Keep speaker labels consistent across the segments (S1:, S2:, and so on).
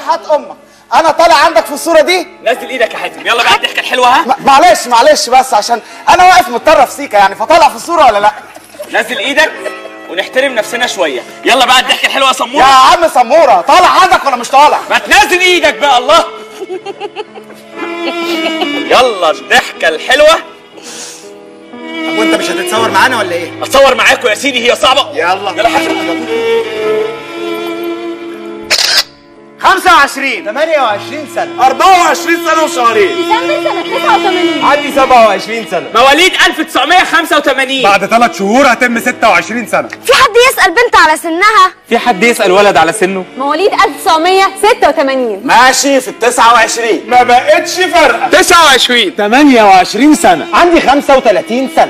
S1: وحات امك انا طالع عندك في الصوره دي
S2: نزل ايدك يا حاتم يلا بقى الضحكه الحلوه ها
S1: م- معلش معلش بس عشان انا واقف متطرف سيكا يعني فطالع في الصوره ولا لا
S2: نزل ايدك ونحترم نفسنا شويه يلا بقى الضحكه الحلوه يا
S1: يا
S2: سموره
S1: عم سموره طالع عندك ولا مش طالع
S2: ما تنزل ايدك بقى الله يلا الضحكه الحلوه
S3: وانت مش هتتصور معانا ولا ايه؟
S2: اتصور معاكم يا سيدي هي صعبه
S3: يلا
S2: يلا حاتم
S3: 25 28 سنة
S4: 24 سنة وشهرين
S5: ديسمبر سنة 89
S3: عندي 27 سنة
S2: مواليد 1985
S4: بعد ثلاث شهور هتم 26 سنة
S5: في حد يسأل بنت على سنها
S6: في حد يسأل ولد على سنه
S5: مواليد 1986
S1: ماشي في ال 29
S4: ما بقتش فارقة
S6: 29
S3: 28 سنة عندي 35 سنة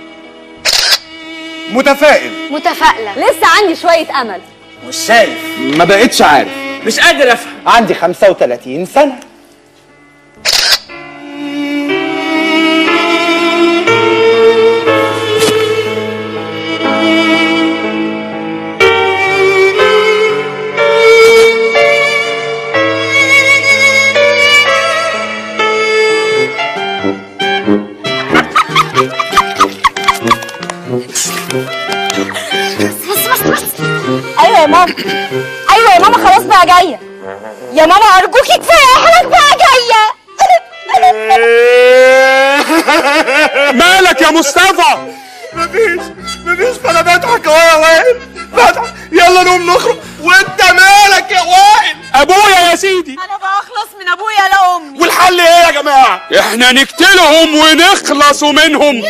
S4: متفائل
S5: متفائلة لسه عندي شوية أمل
S3: مش شايف ما بقتش عارف
S2: مش قادر افهم
S3: عندي 35 سنة
S5: بس بس بس أيوة يا ماما أيوة يا ماما خلاص بقى جاية يا ماما أرجوكي كفاية إحنا بقى جاية
S4: مالك يا مصطفى مفيش مفيش فانا بضحك اهو يا وائل بضحك يلا نقوم نخرج وانت مالك يا وائل ابويا يا سيدي
S7: انا بخلص من ابويا لا امي
S4: والحل ايه يا جماعه احنا نقتلهم ونخلص منهم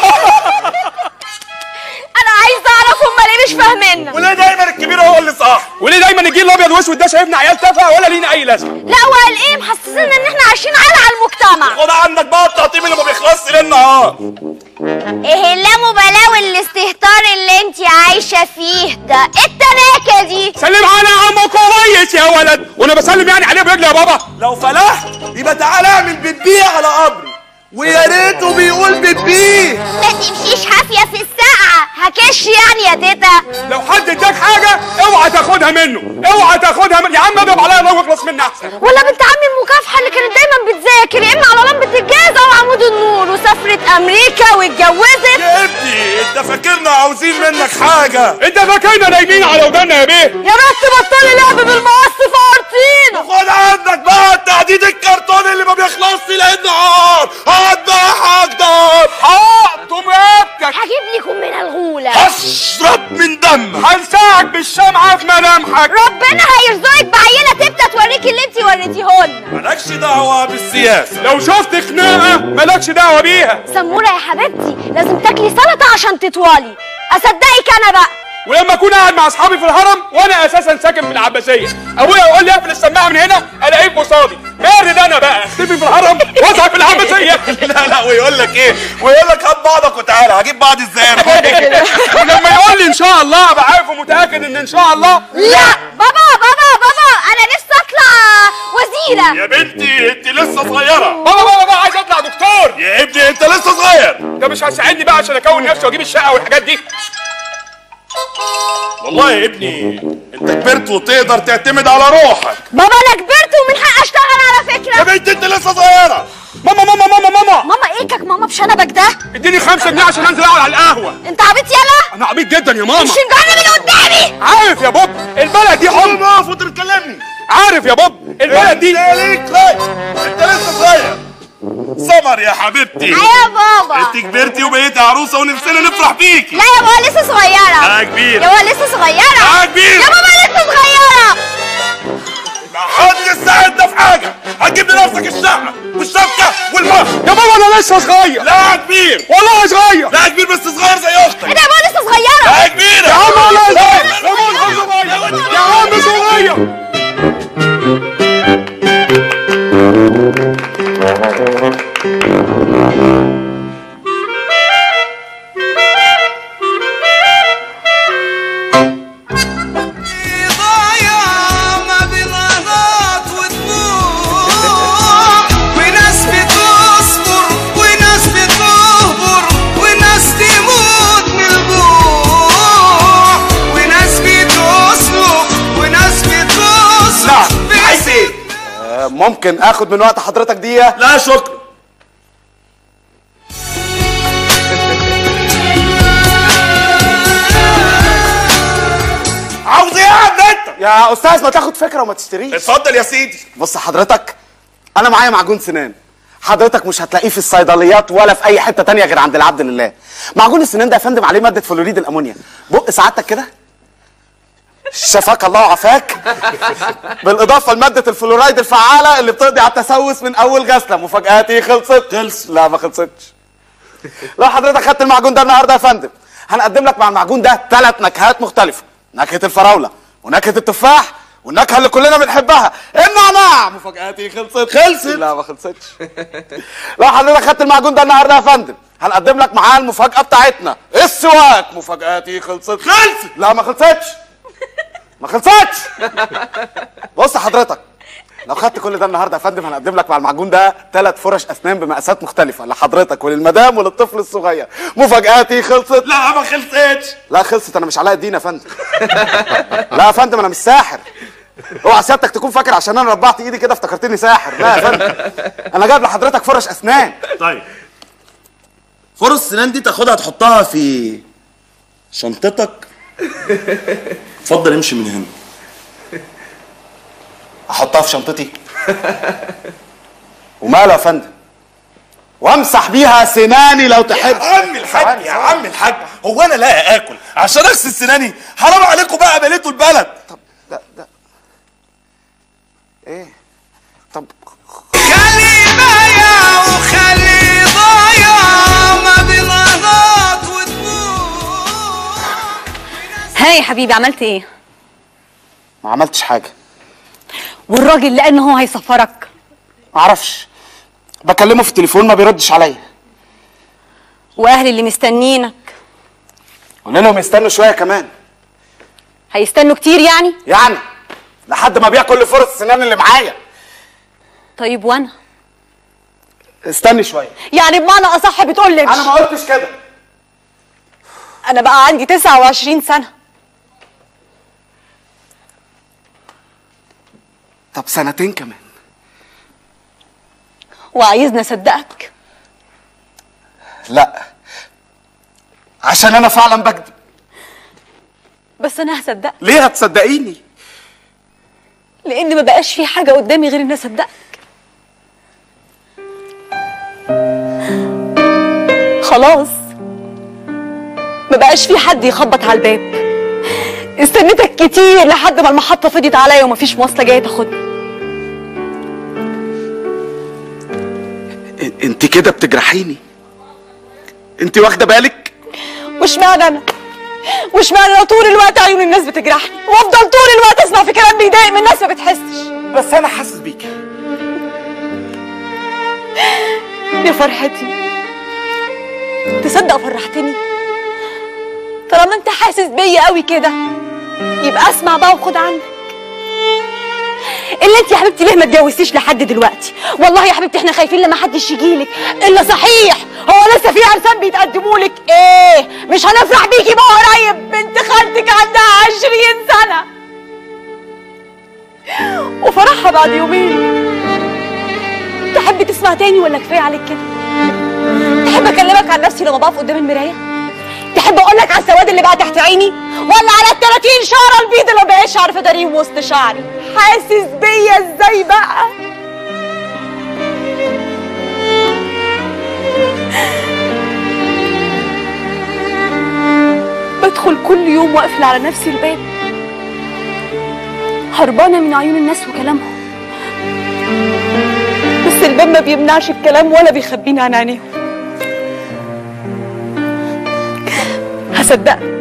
S5: أنا عايزة أعرف هما ليه مش فاهميننا
S4: وليه دايما الكبير هو اللي صح وليه دايما الجيل الابيض واسود ده شايفنا عيال تافهه ولا لينا اي لازمه
S5: لا وقال إيه محسسنا إن إحنا عايشين على على المجتمع
S4: خد عندك بقى التقطيم اللي ما بيخلصش ليل نهار
S5: إيه اللامبالاة والاستهتار اللي أنت عايشة فيه ده إيه التناكة دي
S4: سلم على عمك كويس يا ولد وانا بسلم يعني عليه برجلي يا بابا لو فلحت يبقى تعالى اعمل بتبيه على قبري ويا ريته بيقول بتبيه
S5: ما تمشيش حافية في الساعة هكش يعني يا تيتا
S4: لو حد اداك حاجه اوعى تاخدها منه اوعى تاخدها من... يا عم اضرب عليا الله واخلص مني احسن
S5: ولا بنت عمي المكافحة اللي كانت دايما بتذاكر يا اما على لمبة الجاز او عمود النور وسافرت امريكا واتجوزت
S4: يا ابني انت فاكرنا عاوزين منك حاجه انت فاكرنا نايمين على ودانا يا بيه
S5: يا بنت بطلي لعب بالمقص فارتينا
S4: خد عندك بقى التعديد الكرتوني اللي ما بيخلصش لان نهار هذبحك دار هقطم رقبتك
S5: هجيب لكم من الغولة
S4: هشرب من دمك هلسعك بالشمعة في ملامحك
S5: ربنا هيرزقك بعيلة تبقى توريكي اللي انت وريتيهولنا
S4: مالكش دعوة بالسياسة لو شفت خناقة مالكش دعوة بيها
S5: سمورة يا حبيبتي لازم تاكلي سلطة عشان تطولي اصدقك انا بقى
S4: ولما اكون قاعد مع اصحابي في الهرم وانا اساسا ساكن في العباسيه ابويا يقول لي اقفل السماعه من هنا الاقيه في قصادي مارد انا بقى اختفي في الهرم واصحى في العباسيه لا لا ويقول لك ايه ويقول لك هات بعضك وتعالى هجيب بعض ازاي انا ولما يقول لي ان شاء الله ابقى عارف ومتاكد ان ان شاء الله
S5: لا بابا بابا بابا انا نفسي اطلع وزيرة
S4: يا بنتي انت لسه صغيره بابا بابا بابا عايز اطلع دكتور يا ابني انت لسه صغير انت مش هتساعدني بقى عشان اكون نفسي واجيب الشقه والحاجات دي والله يا ابني انت كبرت وتقدر تعتمد على روحك
S5: بابا انا كبرت ومن حق اشتغل على
S4: يا
S5: فكرة
S4: بنتي انت لسه صغيرة ماما ماما ماما ماما
S5: ماما ايكك ماما بشنبك ده
S4: اديني خمسة جنيه عشان انزل اقعد على القهوة
S5: انت عبيط يلا
S4: انا عبيط جدا يا ماما
S5: مش من قدامي
S4: عارف يا بوب البلد دي حب اقف وانت بتكلمني عارف يا بوب البلد دي انت ليك انت لسه صغير سمر يا حبيبتي
S5: يا بابا
S4: انت كبرتي وبقيتي عروسة ونفسنا نفرح بيكي
S5: لا يا بابا لسه صغيرة
S4: يا كبير
S5: يا بابا لسه صغيرة
S4: يا كبير
S5: يا بابا لسه صغيرة
S4: ما حد يساعدنا في حاجة هتجيب لنفسك الشقة والشبكة والمهر يا بابا انا لسه صغير لا يا كبير والله صغير لا يا كبير بس صغير زي اختك
S5: ايه ده يا بابا لسه صغيرة
S4: يا كبير يا عم والله صغير يا عم صغير يا عم صغير
S8: ضايع ما بين غلط ودموع وناس بتصبر وناس بتهبر وناس تموت من
S1: ممكن اخد من وقت حضرتك دقيقه
S2: لا شكرا
S4: عاوز ايه يا عم انت
S1: يا استاذ ما تاخد فكره وما تشتريش
S4: اتفضل يا سيدي
S1: بص حضرتك انا معايا معجون سنان حضرتك مش هتلاقيه في الصيدليات ولا في اي حته تانية غير عند العبد لله معجون السنان ده يا فندم عليه ماده فلوريد الامونيا بق سعادتك كده شفاك الله وعافاك بالاضافه لماده الفلورايد الفعاله اللي بتقضي على التسوس من اول غسله مفاجاتي خلصت خلص لا ما خلصتش لو حضرتك خدت المعجون ده النهارده يا فندم هنقدم لك مع المعجون ده ثلاث نكهات مختلفه نكهه الفراوله ونكهه التفاح والنكهه اللي كلنا بنحبها النعناع مفاجاتي خلصت خلصت لا ما خلصتش لو حضرتك خدت المعجون ده النهارده يا فندم هنقدم لك معاه المفاجاه بتاعتنا السواك مفاجاتي خلصت خلصت لا ما خلصتش ما خلصتش بص حضرتك لو خدت كل ده النهارده يا فندم هنقدم لك مع المعجون ده ثلاث فرش اسنان بمقاسات مختلفه لحضرتك وللمدام وللطفل الصغير مفاجاتي خلصت
S4: لا ما خلصتش
S1: لا خلصت انا مش علاء الدين يا فندم لا يا فندم انا مش ساحر اوعى سيادتك تكون فاكر عشان انا ربعت ايدي كده افتكرتني ساحر لا يا فندم انا جايب لحضرتك فرش اسنان
S4: طيب
S2: فرص السنان دي تاخدها تحطها في شنطتك اتفضل امشي من هنا
S1: احطها في شنطتي وماله يا فندم وامسح بيها سناني لو
S4: يا
S1: تحب
S4: عم الحاج يا عم الحاج هو انا لا اكل عشان اغسل سناني حرام عليكم بقى مليتوا البلد
S1: ده ده ايه طب
S8: خلي بايع وخلي ضايع ما بلغط وتموت
S5: هاي يا حبيبي عملت ايه
S1: ما عملتش حاجه
S5: والراجل اللي قال ان هو هيسفرك
S1: معرفش بكلمه في التليفون ما بيردش عليا
S5: واهلي اللي مستنينك
S1: قلنا لهم يستنوا شويه كمان
S5: هيستنوا كتير يعني
S1: يعني لحد ما ابيع كل فرص السنان اللي معايا
S5: طيب وانا
S1: استني شويه
S5: يعني بمعنى اصح بتقول لي
S1: انا ما قلتش كده
S5: انا بقى عندي 29 سنه
S1: طب سنتين كمان
S5: وعايزني اصدقك
S1: لا عشان انا فعلا بكذب
S5: بس انا هصدقك
S1: ليه هتصدقيني
S5: لان ما بقاش في حاجه قدامي غير اني اصدقك خلاص ما بقاش في حد يخبط على الباب استنيتك كتير لحد ما المحطه فضيت عليا ومفيش مواصله جايه تاخدني
S1: انت كده بتجرحيني انت واخده بالك
S5: واشمعنى انا واشمعنى لو طول الوقت عيون الناس بتجرحني وافضل طول الوقت اسمع في كلام بيضايق من الناس ما بتحسش
S1: بس انا حاسس بيكي
S5: يا فرحتي تصدق فرحتني طالما انت حاسس بيا قوي كده يبقى اسمع بقى وخد عندك اللي انت يا حبيبتي ليه ما اتجوزتيش لحد دلوقتي والله يا حبيبتي احنا خايفين لما حدش يجيلك الا صحيح هو لسه في عرسان بيتقدموا لك ايه مش هنفرح بيكي بقى قريب بنت خالتك عندها عشرين سنه وفرحها بعد يومين تحب تسمع تاني ولا كفايه عليك كده تحب اكلمك عن نفسي لما بقف قدام المرايه تحب اقول لك على السواد اللي بقى تحت عيني ولا على ال 30 شعره البيض اللي ما بقاش عارفه اداريهم وسط شعري حاسس بيا ازاي بقى بدخل كل يوم واقفل على نفسي الباب هربانه من عيون الناس وكلامهم بس الباب ما بيمنعش الكلام ولا بيخبيني عن عينيهم هصدقك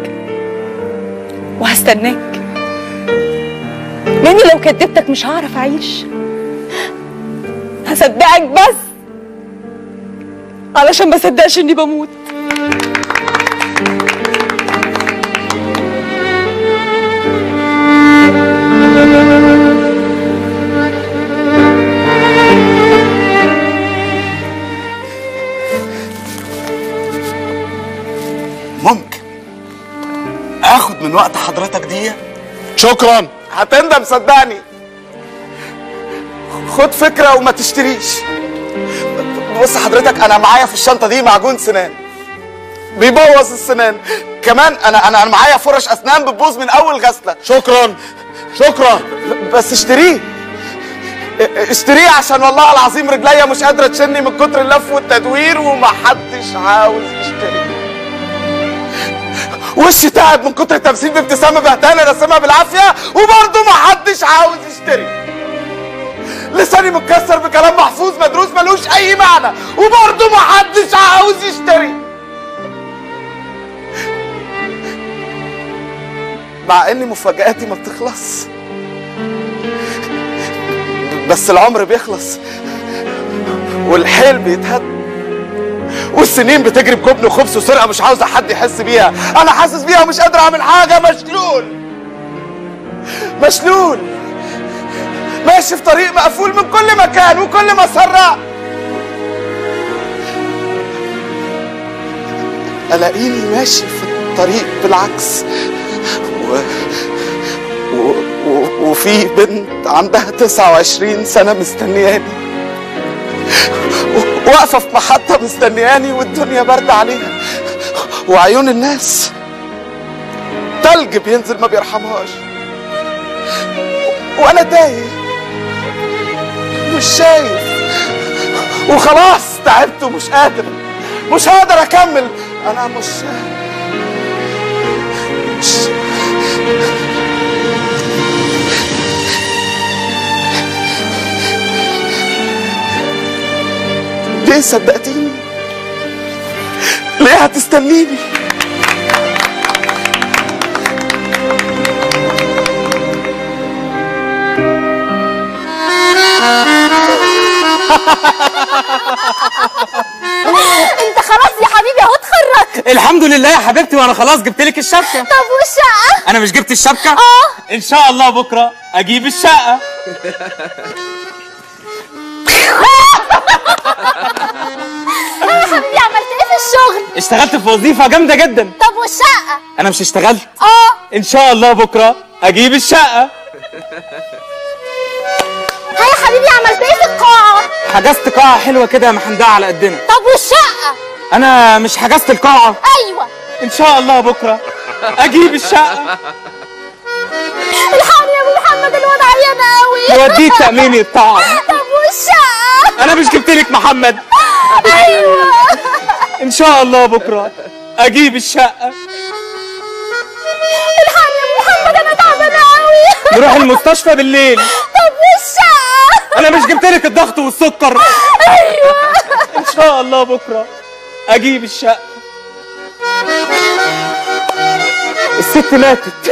S5: وهستناك لاني لو كدبتك مش هعرف اعيش هصدقك بس علشان ما صدقش اني بموت
S1: ممكن اخد من وقت حضرتك دقيقه
S4: شكرا
S1: هتندم صدقني خد فكره وما تشتريش بص حضرتك انا معايا في الشنطه دي معجون سنان بيبوظ السنان كمان انا انا أنا معايا فرش اسنان بتبوظ من اول غسله
S4: شكرا شكرا
S1: بس اشتريه اشتريه عشان والله العظيم رجليا مش قادره تشني من كتر اللف والتدوير ومحدش عاوز يشتري وشي تعب من كتر التمثيل بابتسامه بهتانه رسمها بالعافيه وبرضه محدش عاوز يشتري لساني متكسر بكلام محفوظ مدروس ملوش اي معنى وبرضه محدش عاوز يشتري مع ان مفاجآتي ما بتخلص بس العمر بيخلص والحيل بيتهد والسنين بتجري بجبن وخبز وسرقه مش عاوزه حد يحس بيها انا حاسس بيها ومش قادر اعمل حاجه مشلول مشلول ماشي في طريق مقفول من كل مكان وكل ما سرع الاقيني ماشي في الطريق بالعكس و... و... و... وفي بنت عندها 29 سنة مستنياني و- واقفة في محطة مستنياني والدنيا باردة عليها وعيون الناس تلج بينزل ما بيرحمهاش وانا تايه مش شايف وخلاص تعبت ومش قادر مش هقدر اكمل انا مش مش ليه صدقتيني ليه هتستنيني
S5: انت خلاص يا حبيبي اهو اتخرجت
S6: الحمد لله يا حبيبتي وانا خلاص جبت لك الشبكه
S5: طب والشقه
S6: انا مش جبت الشبكه
S5: اه
S2: ان شاء الله بكره اجيب الشقه
S5: يا حبيبي عملت ايه في الشغل
S6: اشتغلت في وظيفه جامده جدا
S5: طب والشقه
S6: انا مش اشتغلت
S5: اه
S6: ان شاء الله بكره اجيب الشقه
S5: ها يا حبيبي عملت ايه في القاعه
S6: حجزت قاعه حلوه كده يا محندقه على قدنا
S5: طب والشقه
S6: انا مش حجزت القاعه
S5: ايوه
S6: ان شاء الله بكره اجيب الشقه
S5: الحقني يا ابو محمد الواد عيان قوي
S6: يوديك تامين الطعم
S5: طب والشقه
S6: انا مش جبت لك محمد
S5: ايوه
S6: ان شاء الله بكره اجيب الشقه
S5: الحقني يا ابو محمد انا تعبانه قوي
S6: نروح المستشفى بالليل
S5: طب والشقه
S6: انا مش جبت لك الضغط والسكر
S5: ايوه
S6: ان شاء الله بكره اجيب الشقه الست ماتت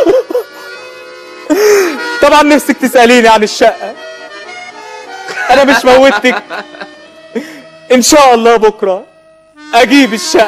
S6: طبعا نفسك تساليني عن الشقه انا مش موتك ان شاء الله بكره اجيب الشقه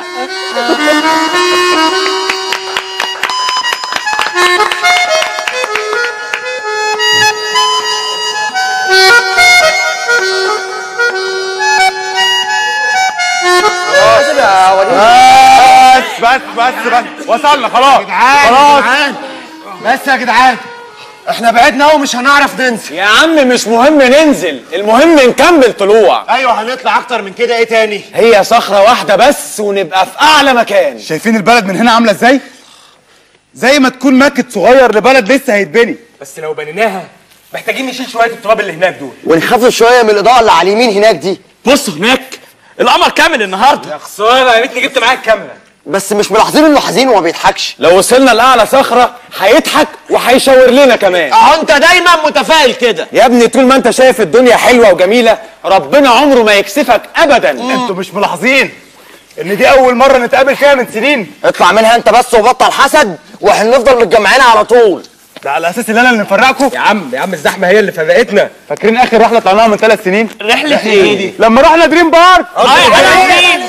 S4: بس بس بس بس وصلنا خلاص خلاص
S3: بس يا جدعان احنا بعدنا قوي مش هنعرف ننزل
S2: يا عم مش مهم ننزل المهم نكمل طلوع
S3: ايوه هنطلع اكتر من كده ايه تاني
S2: هي صخره واحده بس ونبقى في اعلى مكان
S4: شايفين البلد من هنا عامله ازاي زي ما تكون ماكت صغير لبلد لسه هيتبني
S6: بس لو بنيناها محتاجين نشيل شويه التراب اللي هناك دول
S3: ونخفف شويه من الاضاءه اللي على اليمين هناك دي
S2: بص هناك القمر كامل النهارده
S6: خساره يا ريتني جبت معايا الكاميرا
S3: بس مش ملاحظين انه حزين وما بيضحكش
S2: لو وصلنا لاعلى صخره هيضحك وهيشاور لنا كمان
S3: اهو انت دايما متفائل كده
S2: يا ابني طول ما انت شايف الدنيا حلوه وجميله ربنا عمره ما يكسفك ابدا
S4: انتوا مش ملاحظين ان دي اول مره نتقابل فيها من سنين
S3: اطلع منها انت بس وبطل حسد واحنا نفضل متجمعين على طول
S4: ده على اساس ان انا اللي مفرقكم
S6: يا عم يا عم الزحمه هي اللي فرقتنا
S4: فاكرين اخر رحله طلعناها من ثلاث سنين
S2: رحله ايه
S4: لما رحنا دريم بارك
S2: دي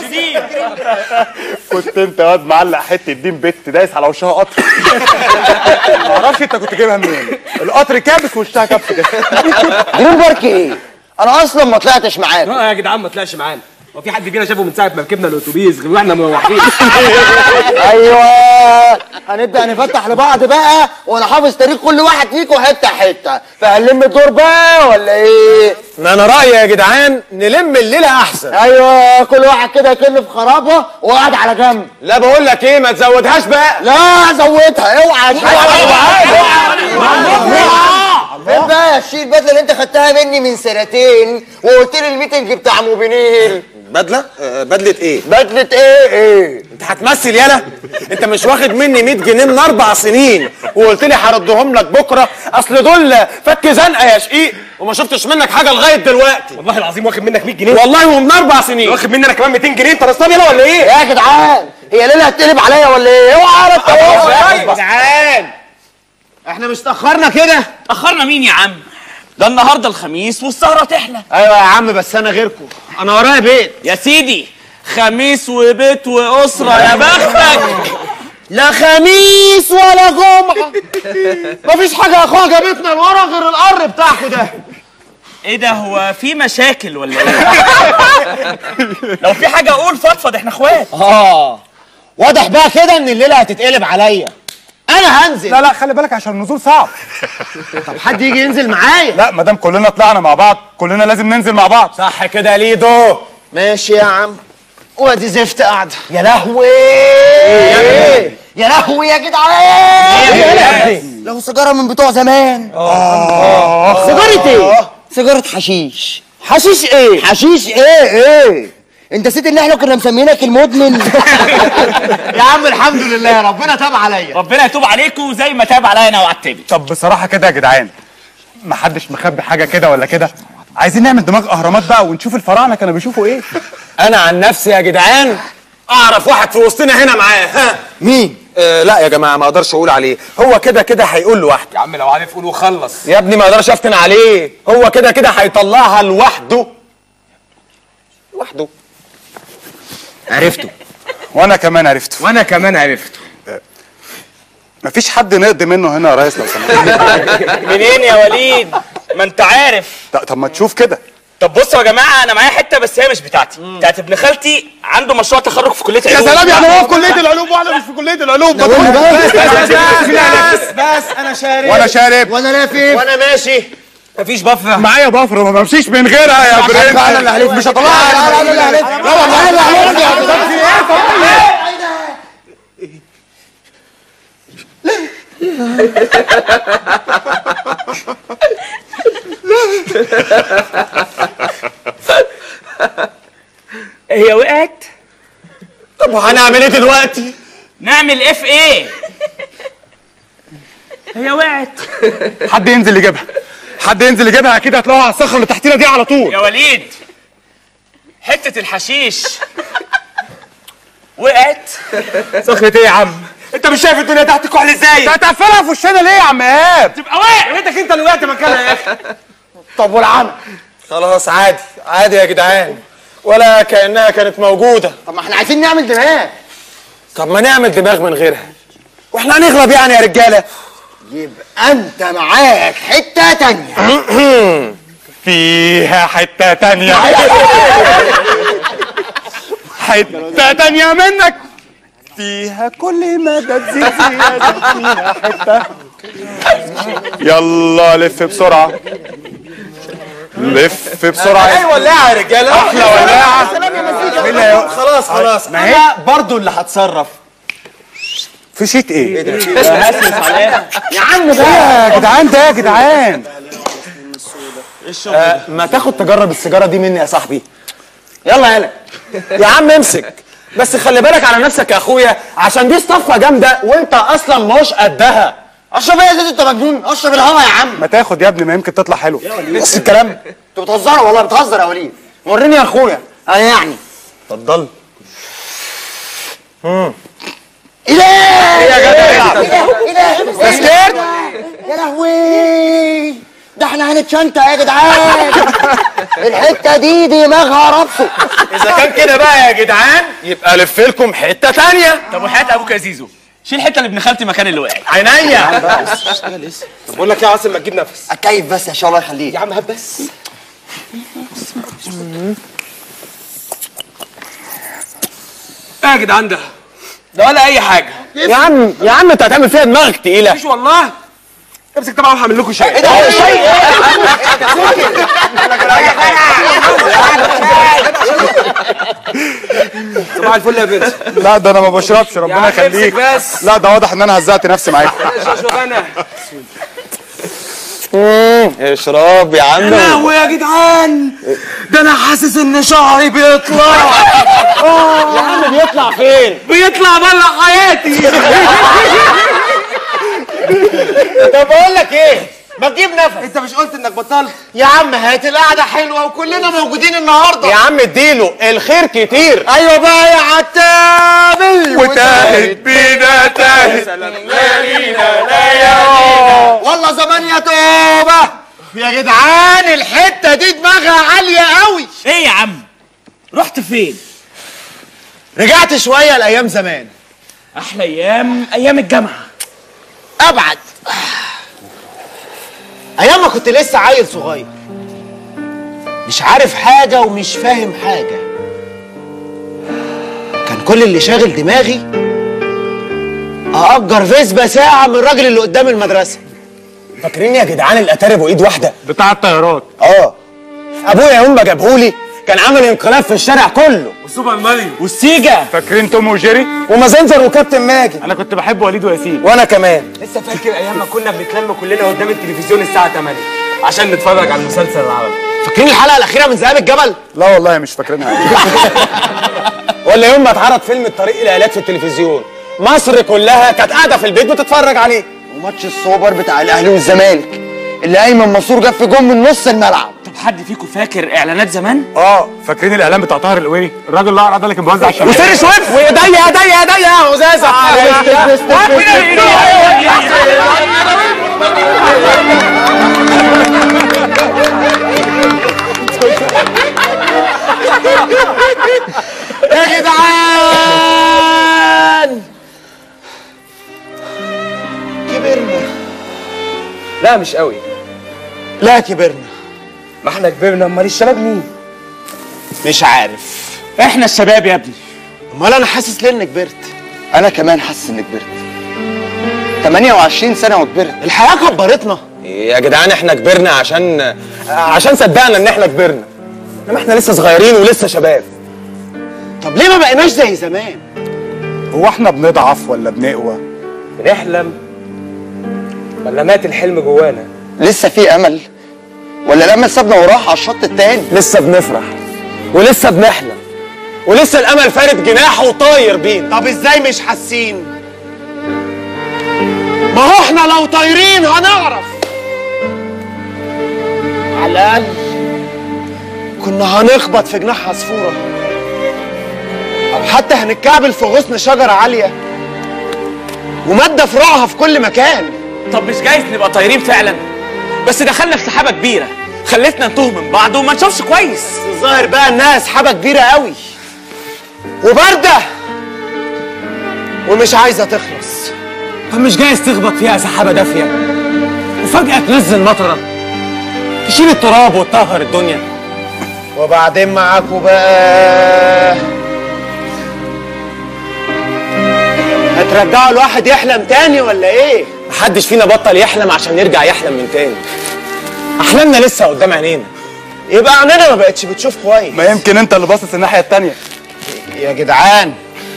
S4: كنت انت واد معلق حته دين بت دايس على وشها قطر معرفش انت كنت جايبها منين القطر كابس وشها كبس كده
S3: دريم بارك ايه انا اصلا ما طلعتش معاكم
S6: اه يا جدعان ما طلعش معانا
S3: هو في حد فينا شافه من ساعه ما ركبنا الاتوبيس غير واحنا مروحين
S9: ايوه هنبدا نفتح لبعض بقى وانا حافظ تاريخ كل واحد فيكم حته حته فهنلم الدور بقى ولا ايه
S3: ما انا رايي يا جدعان نلم الليله احسن
S9: ايوه كل واحد كده يكن في خرابه وقاعد على جنب
S3: لا بقول لك ايه ما تزودهاش بقى
S9: لا زودها اوعى فين بقى يا الشيء البدله اللي انت خدتها مني من سنتين وقلت لي الميتنج بتاع موبينيل
S3: بدله آه، بدله ايه
S9: بدله ايه ايه
S3: انت هتمثل يالا انت مش واخد مني 100 جنيه من اربع سنين وقلت لي هردهم لك بكره اصل دول فك زنقه يا شقيق وما شفتش منك حاجه لغايه دلوقتي والله العظيم واخد منك 100 جنيه والله ومن اربع سنين واخد مني انا كمان 200 جنيه انت نصاب يالا ولا ايه
S9: يا جدعان هي ليله هتقلب عليا ولا ايه اوعى على
S3: يا جدعان
S9: احنا مش تاخرنا كده
S2: اخرنا مين يا عم ده النهارده الخميس والسهره تحلى
S9: ايوه يا عم بس انا غيركم انا ورايا بيت
S2: يا سيدي خميس وبيت واسره يا بختك
S9: لا خميس ولا جمعه مفيش حاجه يا اخويا جابتنا لورا غير القر بتاعكم ده
S2: ايه ده هو في مشاكل ولا ايه لو في حاجه اقول فضفض احنا اخوات
S9: اه واضح بقى كده ان الليله هتتقلب عليا انا هنزل
S10: لا لا خلي بالك عشان النزول صعب
S9: طب حد يجي ينزل معايا
S10: لا ما دام كلنا طلعنا مع بعض كلنا لازم ننزل مع بعض
S3: صح كده يا ليدو
S9: ماشي يا عم وادي زفت قاعده يا لهوي يا لهوي يا جدعان لو سيجاره من بتوع زمان اه سيجاره ايه سيجاره حشيش حشيش ايه حشيش ايه ايه انت نسيت ان احنا كنا مسمينك المدمن يا عم الحمد لله ربنا تاب عليا
S2: ربنا يتوب عليكم زي ما تاب عليا انا وعتبي
S10: طب بصراحه كده يا جدعان ما حدش مخبي حاجه كده ولا كده عايزين نعمل دماغ اهرامات بقى ونشوف الفراعنه كانوا بيشوفوا ايه
S3: انا عن نفسي يا جدعان اعرف واحد في وسطنا هنا معاه ها
S9: مين
S3: آه لا يا جماعه ما اقدرش اقول عليه هو كده كده هيقول لوحده
S4: يا عم لو عارف قول وخلص
S3: يا ابني ما اقدرش افتن عليه هو كده كده هيطلعها لوحده لوحده
S9: عرفته
S10: وانا كمان عرفته
S4: وانا كمان عرفته
S10: مفيش حد نقضي منه هنا يا ريس لو سمحت
S2: منين يا وليد ما انت عارف
S10: ط- طب ما تشوف كده
S2: طب بصوا يا جماعه انا معايا حته بس هي مش بتاعتي بتاعت ابن خالتي عنده مشروع تخرج في كليه
S10: يا
S2: علوم
S10: سلام يعني هو في كليه العلوم واحنا مش في كليه العلوم
S9: بس
S3: بس بس انا شارب
S10: وانا شارب
S9: وانا لافف
S3: وانا ماشي
S4: مفيش بفره
S10: معايا ضفر ما بمشيش من غيرها يا برنس
S9: انا اللي هلف مش هطلعها انا اللي هلف لا والله انا اللي هلف
S2: هي وقعت
S3: طب وهنعمل ايه دلوقتي
S2: نعمل اف ايه هي وقعت
S10: حد ينزل يجيبها حد ينزل يجيبها اكيد هتلاقوها على الصخره اللي تحتنا دي على طول
S2: يا وليد حته الحشيش وقعت
S3: صخرة ايه يا عم انت مش شايف الدنيا تحت كحل ازاي
S10: هتقفلها في وشنا ليه يا عم ايهاب
S2: تبقى واقع
S3: بيتك انت اللي وقعت مكانها يا اخي
S9: طب والعمل
S3: خلاص عادي عادي يا جدعان ولا كانها كانت موجوده
S9: طب ما احنا عايزين نعمل دماغ
S3: طب ما نعمل دماغ من غيرها واحنا هنغلب يعني يا رجاله
S9: يبقى انت معاك حته تانية
S10: فيها حته تانية حته تانية منك فيها كل ما تزيد زيادة فيها حته يلا لف بسرعه لف بسرعه
S3: ايه ولاعه يا رجاله
S10: احلى ولاعه
S3: مين اللي هيق- خلاص خلاص
S10: ما هي-
S3: انا برضو اللي هتصرف
S10: في شيت ايه
S9: يا عم بقى
S10: يا جدعان ده يا جدعان
S3: آه ما تاخد تجرب السيجاره دي مني يا صاحبي يلا يلا يا عم امسك بس خلي بالك على نفسك يا اخويا عشان دي اصطفه جامده وانت اصلا مش قدها
S9: اشرب ايه يا زيد انت مجنون اشرب الهوا يا عم
S10: ما تاخد يا ابني ما يمكن تطلع حلو
S3: بس الكلام
S9: انتوا بتهزروا والله بتهزر يا وليد وريني يا اخويا اه يعني
S3: اتفضل
S9: ايه ده ايه
S3: يا جدع
S9: ايه ده
S3: تسكير
S9: يا لهوي ده احنا هنتشنطة يا جدعان الحته دي دماغها ربطه
S3: اذا كان كده بقى يا جدعان يبقى الف لكم حته تانية
S2: طب وحياة ابوك يا زيزو شيل الحته اللي ابن خالتي مكان اللي وقعت
S3: عينيا
S4: بقول لك يا عاصم ما تجيب نفس
S9: اتكيف بس يا شاء الله يخليك
S4: يا عم هات بس ايه يا جدعان ده ده ولا اي حاجه
S3: يا عم يا عم انت هتعمل فيها دماغك تقيله
S4: مفيش والله امسك طبعا وهعمل لكم شاي صباح الفل يا بنت
S10: لا ده انا ما بشربش ربنا
S4: عم امسك
S10: يخليك
S4: بس.
S10: لا ده واضح ان انا هزقت نفسي معاك
S4: اشرب انا
S3: اشرب يا عم
S4: لهوي يا جدعان ده انا حاسس ان شعري بيطلع
S3: يا عم بيطلع فين
S4: بيطلع بره حياتي
S3: طب بقول لك ايه ما تجيب نفس
S9: انت مش قلت انك بطلت يا عم هات القعده حلوه وكلنا موجودين النهارده
S3: يا عم اديله الخير كتير
S9: ايوه بقى يا عتابي
S10: وتاهت
S4: بينا تاهت
S9: والله زمان يا توبه يا جدعان الحته دي دماغها عاليه قوي
S2: ايه يا عم رحت فين
S9: رجعت شويه لايام زمان
S2: احلى ايام ايام الجامعه
S9: ابعد ايام ما كنت لسه عيل صغير مش عارف حاجه ومش فاهم حاجه كان كل اللي شاغل دماغي اأجر فيسبا ساعه من الراجل اللي قدام المدرسه
S3: فاكرين يا جدعان الاتاري بايد واحده
S10: بتاع الطيارات
S3: اه ابويا يوم ما جابهولي كان عامل انقلاب في الشارع كله
S4: سوبر ماريو
S2: والسيجا
S10: فاكرين توم وجيري
S3: ومازنجر وكابتن ماجد
S10: انا كنت بحب وليد وياسين
S3: وانا كمان
S4: لسه فاكر ايام ما كنا بنتلم كلنا قدام التلفزيون الساعه 8 عشان نتفرج على المسلسل العربي
S9: فاكرين الحلقه الاخيره من ذئاب الجبل
S10: لا والله مش فاكرينها
S3: ولا يوم ما اتعرض فيلم الطريق الى في التلفزيون مصر كلها كانت قاعده في البيت بتتفرج عليه
S9: وماتش السوبر بتاع الاهلي والزمالك اللي ايمن منصور جاب في جون من نص الملعب
S2: طب حد فيكم فاكر اعلانات زمان
S10: اه فاكرين الاعلان بتاع طاهر القويري الراجل الاقرع ده اللي كان بيوزع الشمال
S3: وسيري سويف وايديا ايديا ايديا يا عزازه
S9: يا جدعان كبرنا
S4: لا مش قوي
S9: لا كبرنا
S4: ما احنا كبرنا امال الشباب مين
S9: مش عارف
S2: احنا الشباب يا ابني
S9: امال انا حاسس ليه اني كبرت انا كمان حاسس اني كبرت 28 سنه وكبرت الحياه كبرتنا
S3: يا جدعان احنا كبرنا عشان عشان صدقنا ان احنا كبرنا انما احنا لسه صغيرين ولسه شباب
S9: طب ليه ما بقيناش زي زمان
S10: هو احنا بنضعف ولا بنقوى
S4: بنحلم ولا مات الحلم جوانا
S9: لسه في امل ولا الامل سابنا وراح على الشط التاني
S3: لسه بنفرح ولسه بنحلم ولسه الامل فارد جناحه وطاير بينا
S9: طب ازاي مش حاسين ما هو احنا لو طايرين هنعرف على الاقل كنا هنخبط في جناح عصفوره او حتى هنتكعبل في غصن شجره عاليه وماده فروعها في كل مكان
S2: طب مش جايز نبقى طايرين فعلا بس دخلنا في سحابه كبيره خلتنا نتوه من بعض وما نشوفش كويس
S9: الظاهر بقى انها سحابه كبيره قوي وبارده ومش عايزه تخلص
S3: طب مش جايز تخبط فيها سحابه دافيه وفجاه تنزل مطره تشيل التراب وتطهر الدنيا
S9: وبعدين معاكوا بقى هترجعوا الواحد يحلم تاني ولا ايه؟
S3: محدش فينا بطل يحلم عشان يرجع يحلم من تاني احلامنا لسه قدام عينينا
S9: يبقى عينينا ما بقتش بتشوف كويس
S10: ما يمكن انت اللي باصص الناحيه التانيه
S9: يا جدعان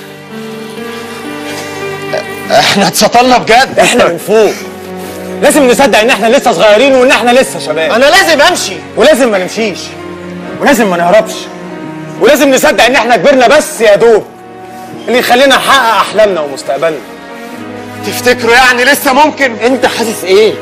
S9: احنا اتسطلنا بجد
S3: احنا من فوق لازم نصدق ان احنا لسه صغيرين وان احنا لسه شباب
S9: انا لازم امشي
S3: ولازم ما نمشيش ولازم ما نهربش ولازم نصدق ان احنا كبرنا بس يا دوب اللي يخلينا نحقق احلامنا ومستقبلنا
S9: تفتكروا يعني لسه ممكن انت حاسس ايه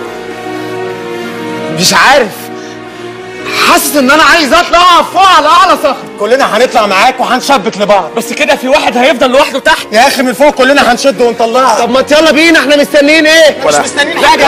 S9: مش عارف حاسس ان انا عايز اطلع اقف فوق على اعلى صخر
S3: كلنا هنطلع معاك وهنشبك لبعض
S2: بس كده في واحد هيفضل لوحده تحت
S3: يا اخي من فوق كلنا هنشد ونطلعها
S9: طب ما يلا بينا احنا مستنيين ايه مش مستنيين حاجه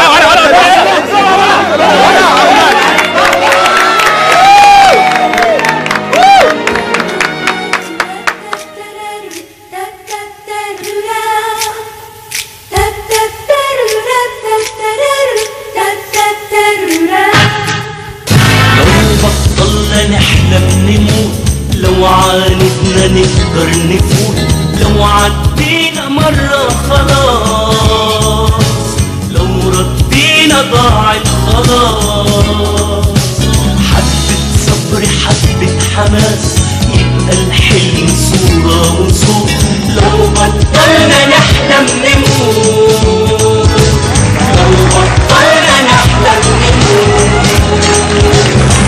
S11: لو بطلنا نحلم نموت لو عاندنا نقدر نقدر نفوت لو عدينا مرة خلاص لو ردينا ضاعت خلاص حبة صبر حبة حماس يبقى الحلم صورة وصوت لو بطلنا نحلم نموت لو بطلنا نحلم نموت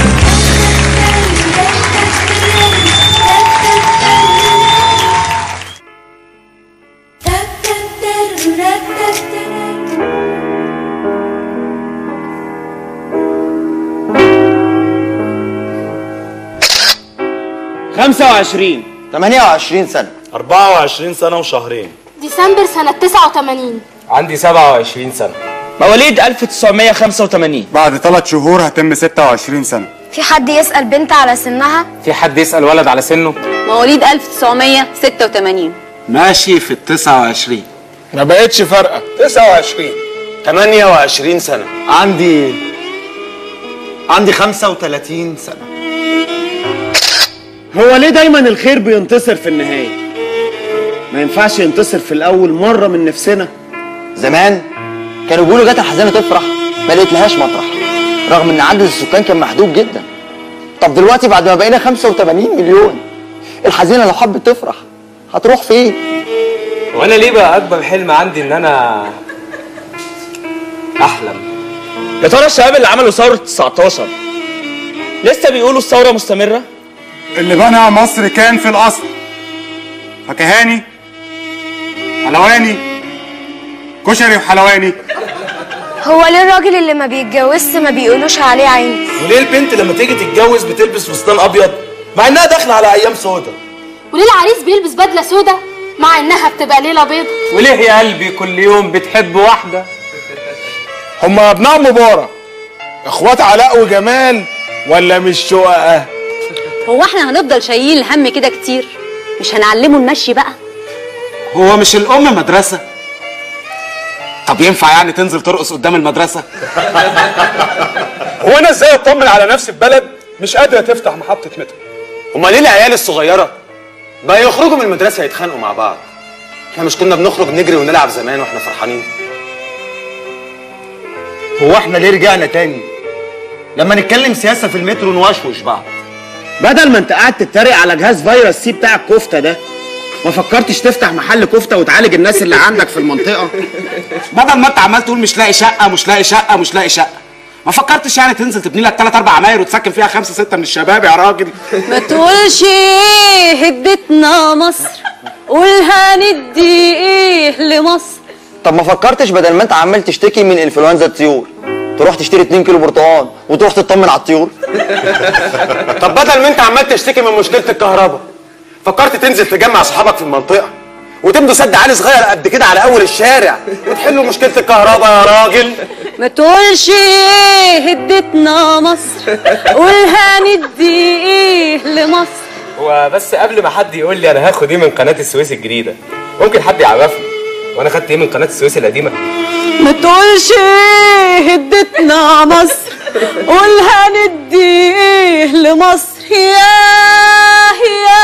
S3: خمسة وعشرين
S9: 28 سنة
S12: 24 سنة وشهرين
S13: ديسمبر سنة 89
S12: عندي 27 سنة
S2: مواليد 1985
S10: بعد ثلاث شهور هتم 26 سنة
S13: في حد يسأل بنت على سنها؟
S6: في حد يسأل ولد على سنه
S5: مواليد 1986
S1: ماشي في ال 29
S4: ما بقتش فارقه
S3: 29 28 سنة
S9: عندي عندي 35 سنة
S3: هو ليه دايما الخير بينتصر في النهاية ما ينفعش ينتصر في الأول مرة من نفسنا
S9: زمان كانوا بيقولوا جت الحزانة تفرح ما لقيتلهاش مطرح رغم ان عدد السكان كان محدود جدا طب دلوقتي بعد ما بقينا 85 مليون الحزينة لو حبت تفرح هتروح فين؟
S12: وانا ليه بقى اكبر حلم عندي ان انا احلم
S2: يا ترى الشباب اللي عملوا ثورة 19 لسه بيقولوا الثورة مستمرة؟
S10: اللي بنى مصر كان في الأصل فكهاني حلواني كشري وحلواني
S13: هو ليه الراجل اللي ما بيتجوزش ما بيقولوش عليه عين؟
S12: وليه البنت لما تيجي تتجوز بتلبس فستان ابيض مع انها داخله على ايام سودا
S13: وليه العريس بيلبس بدلة سودا مع انها بتبقى ليلة بيضة؟
S6: وليه يا قلبي كل يوم بتحب واحدة
S4: هم ابناء مبارك اخوات علاء وجمال ولا مش شققه
S5: هو احنا هنفضل شايلين الهم كده كتير مش هنعلمه المشي بقى
S1: هو مش الأم مدرسة طب ينفع يعني تنزل ترقص قدام المدرسة
S4: هو انا ازاي اطمن على نفسي في بلد مش قادره تفتح محطه مترو
S3: هما ليه العيال الصغيرة بقى يخرجوا من المدرسة يتخانقوا مع بعض احنا مش كنا بنخرج نجري ونلعب زمان واحنا فرحانين
S9: هو احنا ليه رجعنا تاني؟ لما نتكلم سياسة في المترو نوشوش بعض
S3: بدل ما انت قاعد تتريق على جهاز فيروس سي بتاع الكفتة ده ما فكرتش تفتح محل كفتة وتعالج الناس اللي عندك في المنطقة
S1: بدل ما انت عمال تقول مش لاقي شقة مش لاقي شقة مش لاقي شقة ما فكرتش يعني تنزل تبني لك ثلاث اربع عماير وتسكن فيها خمسة ستة من الشباب يا راجل
S5: ما تقولش ايه هدتنا مصر قول هندي ايه لمصر
S9: طب ما فكرتش بدل ما انت عمال تشتكي من انفلونزا الطيور تروح تشتري 2 كيلو برتقال وتروح تطمن على الطيور
S3: طب بدل ما انت عمال تشتكي من مشكلة الكهرباء فكرت تنزل تجمع اصحابك في المنطقة وتمدوا سد عالي صغير قد كده على اول الشارع وتحلوا مشكلة الكهرباء يا راجل
S5: ما تقولش ايه هدتنا مصر قول هندي ايه لمصر
S12: هو بس قبل ما حد يقول لي انا هاخد ايه من قناه السويس الجديده ممكن حد يعرفني وانا خدت ايه من قناه السويس القديمه
S5: ما تقولش ايه هدتنا مصر قول هندي ايه لمصر يا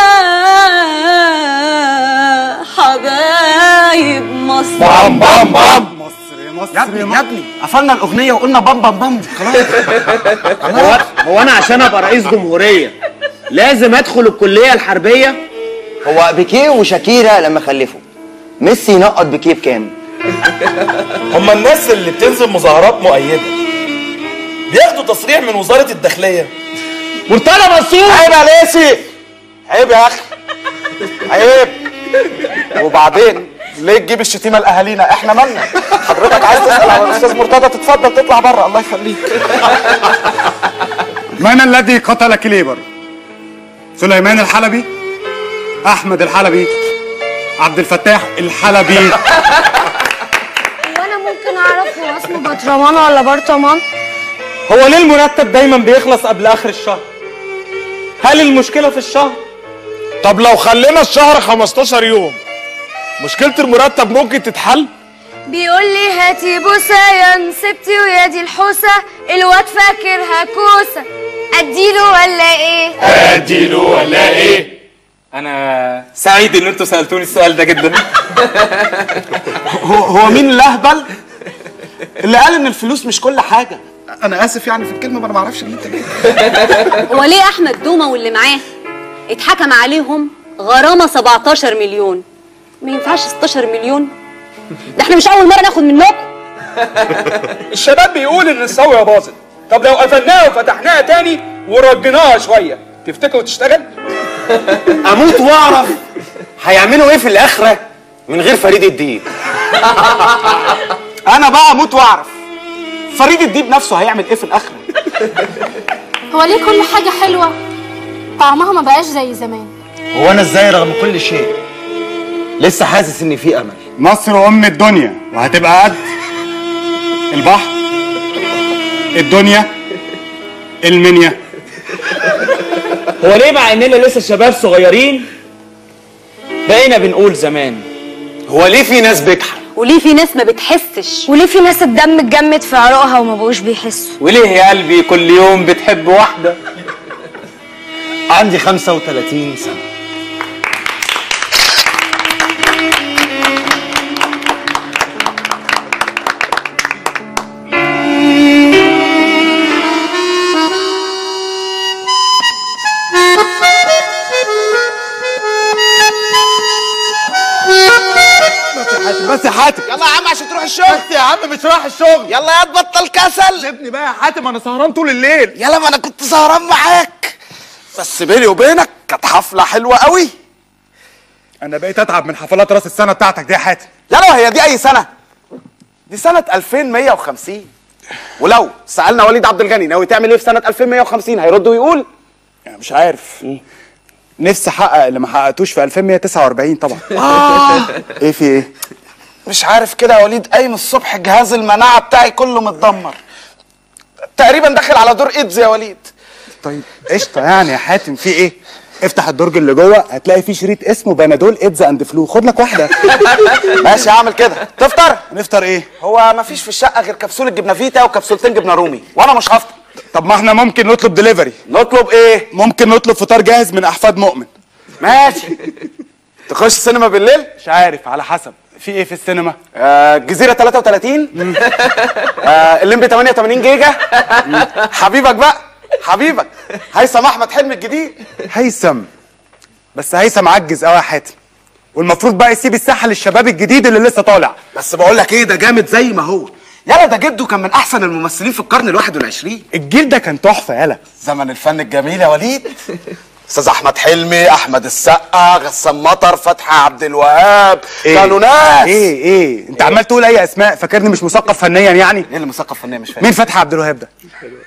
S5: يا حبايب مصر
S1: بام بام بام يا ابني يا ابني قفلنا الاغنيه وقلنا بام بام بام خلاص
S3: هو, هو انا عشان ابقى رئيس جمهورية لازم ادخل الكلية الحربية
S9: هو بيكيه وشاكيرا لما خلفوا ميسي نقط بيكيه بكام؟
S12: هم الناس اللي بتنزل مظاهرات مؤيده بياخدوا تصريح من وزاره الداخليه
S3: مرتضى منصور
S1: عيب يا ليسي عيب يا اخي عيب وبعدين ليه تجيب الشتيمه لاهالينا احنا مالنا حضرتك عايز تسال على الاستاذ مرتضى تتفضل تطلع بره الله يخليك
S10: من الذي قتل كليبر سليمان الحلبي احمد الحلبي عبد الفتاح الحلبي
S13: وانا ممكن اعرف هو اسمه بطرمان ولا برطمان؟
S6: هو ليه المرتب دايما بيخلص قبل اخر الشهر هل المشكلة في الشهر
S4: طب لو خلينا الشهر 15 يوم مشكله المرتب ممكن تتحل
S13: بيقول لي هاتي بوسة يا نسبتي ويا دي الحوسة الواد فاكرها كوسة اديله ولا ايه؟
S4: اديله ولا ايه
S6: انا سعيد ان انتوا سالتوني السؤال ده جدا
S1: هو هو مين الاهبل اللي قال ان الفلوس مش كل حاجه انا اسف يعني في الكلمه ما انا ما اعرفش اللي انت جاي
S5: هو ليه احمد دومه واللي معاه اتحكم عليهم غرامه 17 مليون ما ينفعش 16 مليون ده احنا مش اول مره ناخد منكم
S4: الشباب بيقول ان الصاويه باظت طب لو قفلناها وفتحناها تاني ورجيناها شويه تفتكروا تشتغل
S3: اموت واعرف هيعملوا ايه في الاخره من غير فريد الدين
S1: انا بقى اموت واعرف فريد الديب نفسه هيعمل ايه في الاخره
S14: هو ليه كل حاجة حلوة طعمها ما بقاش زي زمان
S9: هو انا ازاي رغم كل شيء لسه حاسس ان في امل
S10: مصر ام الدنيا وهتبقى قد البحر الدنيا المنيا
S6: هو ليه مع اننا لسه شباب صغيرين بقينا بنقول زمان
S3: هو ليه في ناس بتحب
S5: وليه في ناس ما بتحسش
S13: وليه في ناس الدم اتجمد في عروقها وما بقوش بيحسوا
S6: وليه يا قلبي كل يوم بتحب واحده
S9: عندي 35 سنه
S10: بس يا حاتم
S1: يلا يا عم عشان تروح الشغل
S10: بس يا عم مش رايح الشغل
S1: يلا يا تبطل كسل
S10: سيبني بقى يا حاتم انا سهران طول الليل
S1: يلا ما انا كنت سهران معاك بس بيني وبينك كانت حفله حلوه قوي
S10: انا بقيت اتعب من حفلات راس السنه بتاعتك دي يا حاتم
S1: يلا هي دي اي سنه دي سنه 2150 ولو سالنا وليد عبد الغني ناوي تعمل ايه في سنه 2150 هيرد ويقول
S10: يعني مش عارف نفسي احقق اللي ما حققتوش في 2149 طبعا
S1: آه.
S10: ايه في ايه
S1: مش عارف كده يا وليد قايم الصبح جهاز المناعه بتاعي كله متدمر تقريبا داخل على دور ايدز يا وليد
S10: طيب قشطه يعني يا حاتم في ايه افتح الدرج اللي جوه هتلاقي فيه شريط اسمه بنادول ايدز اند فلو خد لك واحده
S1: ماشي هعمل كده تفطر
S10: نفطر ايه
S1: هو مفيش في الشقه غير كبسوله جبنه فيتا وكبسولتين جبنه رومي وانا مش هفطر
S10: طب ما احنا ممكن نطلب دليفري
S1: نطلب ايه
S10: ممكن نطلب فطار جاهز من احفاد مؤمن
S1: ماشي تخش السينما بالليل
S10: مش عارف على حسب في ايه في السينما
S1: آه الجزيره 33 آه الليمبي 88 جيجا حبيبك بقى حبيبك هيثم احمد حلمي الجديد
S10: هيثم بس هيثم عجز قوي يا حاتم والمفروض بقى يسيب الساحه للشباب الجديد اللي لسه طالع
S1: بس بقول لك ايه ده جامد زي ما هو يلا ده جده كان من احسن الممثلين في القرن الواحد والعشرين
S10: الجيل ده كان تحفه يلا
S1: زمن الفن الجميل يا وليد استاذ احمد حلمي احمد السقا غسان مطر فتحي عبد الوهاب كانوا ناس
S10: ايه ايه انت عمال تقول اي اسماء فاكرني مش مثقف فنيا يعني
S1: ايه اللي مثقف فنيا مش فاهم
S10: مين فتحي عبد الوهاب ده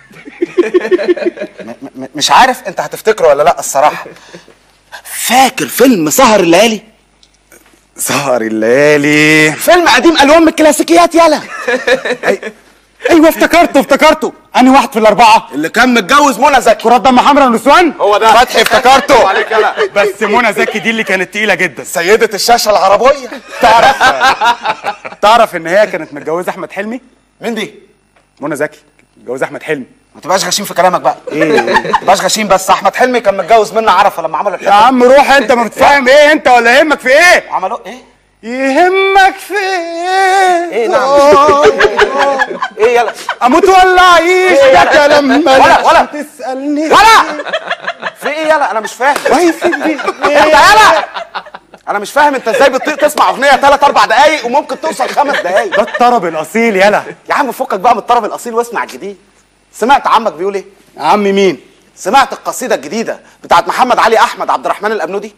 S1: م- مش عارف انت هتفتكره ولا لا الصراحه فاكر فيلم سهر الليالي
S10: سهر الليالي
S1: فيلم قديم الوان من الكلاسيكيات يلا
S10: ايوه افتكرته افتكرته انهي واحد في الاربعه
S1: اللي كان متجوز منى زكي
S10: كرات دم حمراء ونسوان
S1: هو ده
S10: فتحي افتكرته
S1: عليك يلا
S10: بس منى زكي دي اللي كانت تقيله جدا
S1: سيدة الشاشة العربية
S10: تعرف تعرف ان هي كانت متجوزه احمد حلمي
S1: مين دي؟
S10: منى زكي متجوزه احمد حلمي
S1: ما تبقاش غشيم في كلامك بقى
S10: ايه
S1: ما تبقاش غشيم بس احمد حلمي كان متجوز منى عرفه لما عملوا
S10: يا
S1: الحته
S10: عم روح انت ما بتفهم ايه انت ولا يهمك في ايه
S1: عملوا ايه؟
S10: يهمك في ايه
S1: ايه نعم ايه يلا
S10: اموت ولا اعيش ده كلام
S1: ولا ولا
S10: تسالني
S1: ولا في ايه يلا انا مش فاهم
S10: وهي في دي
S1: انت يلا انا مش فاهم انت ازاي بتطيق تسمع اغنيه ثلاث اربع دقايق وممكن توصل خمس دقايق
S10: ده الطرب الاصيل يلا
S1: يا عم فكك بقى من الطرب الاصيل واسمع الجديد سمعت عمك بيقول ايه
S10: يا عم مين
S1: سمعت القصيده الجديده بتاعت محمد علي احمد عبد الرحمن الابنودي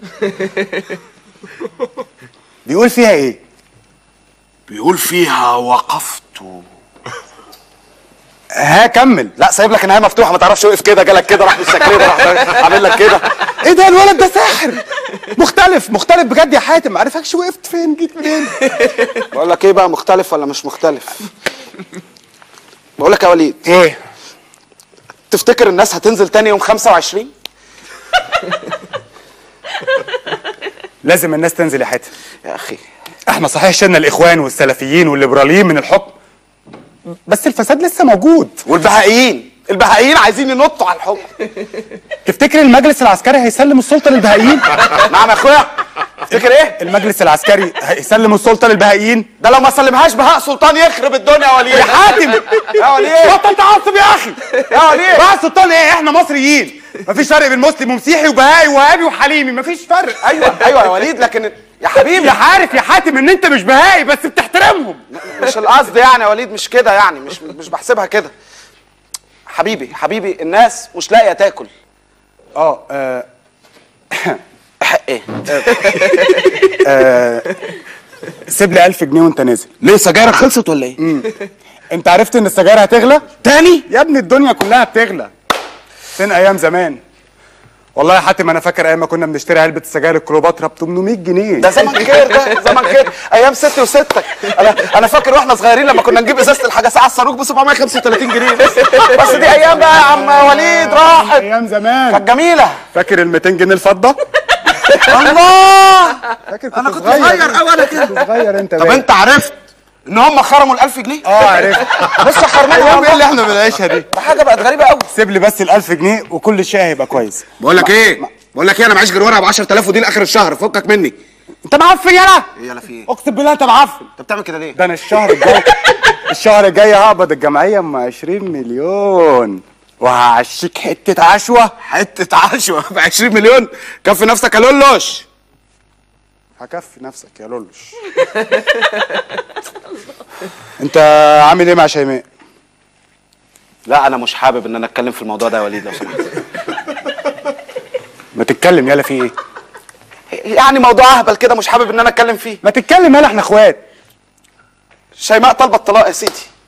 S10: بيقول فيها ايه
S1: بيقول فيها وقفت
S10: ها كمل
S1: لا سايب لك النهايه مفتوحه ما تعرفش وقف كده جالك كده راح بالشكل ده راح عامل لك كده
S10: ايه ده الولد ده ساحر مختلف مختلف بجد يا حاتم ما عرفكش وقفت فين جيت منين
S1: بقول لك ايه بقى مختلف ولا مش مختلف بقول لك يا وليد
S10: ايه
S1: تفتكر الناس هتنزل تاني يوم 25
S10: لازم الناس تنزل يا حاتم
S1: يا اخي
S10: احنا صحيح شلنا الاخوان والسلفيين والليبراليين من الحكم بس الفساد لسه موجود
S1: والبهائيين البهائيين عايزين ينطوا على الحكم
S10: تفتكر المجلس العسكري هيسلم السلطه للبهائيين
S1: نعم يا اخويا تفتكر ايه
S10: المجلس العسكري هيسلم السلطه للبهائيين
S1: ده لو ما سلمهاش بهاء سلطان يخرب الدنيا يا وليد
S10: يا حاتم
S1: يا وليد
S10: بطل تعصب يا اخي
S1: يا وليد
S10: بهاء سلطان ايه احنا مصريين مفيش فرق بين مسلم ومسيحي وبهائي ووهابي وحليمي مفيش فرق
S1: ايوه ايوه يا وليد لكن يا حبيبي
S10: يا عارف يا حاتم ان انت مش بهائي بس بتحترمهم
S1: مش القصد يعني يا وليد مش كده يعني مش مش بحسبها كده حبيبي حبيبي الناس مش لاقيه تاكل
S10: اه آه،
S1: ايه
S10: آه، سيب لي 1000 جنيه وانت نازل
S1: ليه سجايرك خلصت ولا ايه
S10: مم. انت عرفت ان السجاير هتغلى
S1: تاني
S10: يا ابني الدنيا كلها بتغلى فين ايام زمان والله يا حاتم انا فاكر ايام ما كنا بنشتري علبه السجاير الكليوباترا ب 800 جنيه
S1: ده زمن خير ده زمن خير ايام ستي وستك انا انا فاكر واحنا صغيرين لما كنا نجيب ازازه الحاجه ساعه الصاروخ ب 735 جنيه بس دي ايام بقى يا عم وليد راحت
S10: ايام زمان
S1: كانت جميله
S10: فاكر ال 200 جنيه الفضه
S1: الله
S10: فاكر كنت
S1: انا كنت صغير قوي انا كده
S10: كنت صغير انت
S1: طب
S10: باين.
S1: انت عرفت ان هم خرموا ال 1000 جنيه
S10: اه عرفت
S1: بص يا حرمين
S10: ايام ايه اللي احنا بنعيشها دي
S1: ده حاجه بقت غريبه قوي
S10: سيب لي بس ال 1000 جنيه وكل شيء هيبقى كويس
S1: بقول لك ايه بقول لك ايه انا معيش غير ورقه ب 10000 ودي لاخر الشهر فكك مني
S10: انت معفن يالا
S1: ايه يلا في ايه
S10: اقسم بالله انت معفن
S1: انت بتعمل كده ليه
S10: ده انا الشهر الجاي الشهر الجاي هقبض الجمعيه ام 20 مليون وهعشيك حته عشوه
S1: حته عشوه ب 20 مليون كفي نفسك يا لولوش
S10: هكفي نفسك يا لولش انت عامل ايه مع شيماء
S1: لا انا مش حابب ان انا اتكلم في الموضوع ده يا وليد لو سمحت
S10: ما تتكلم يالا في ايه
S1: يعني موضوع اهبل كده مش حابب ان انا اتكلم فيه
S10: ما تتكلم يالا احنا اخوات
S1: شيماء طالبه الطلاق يا سيدي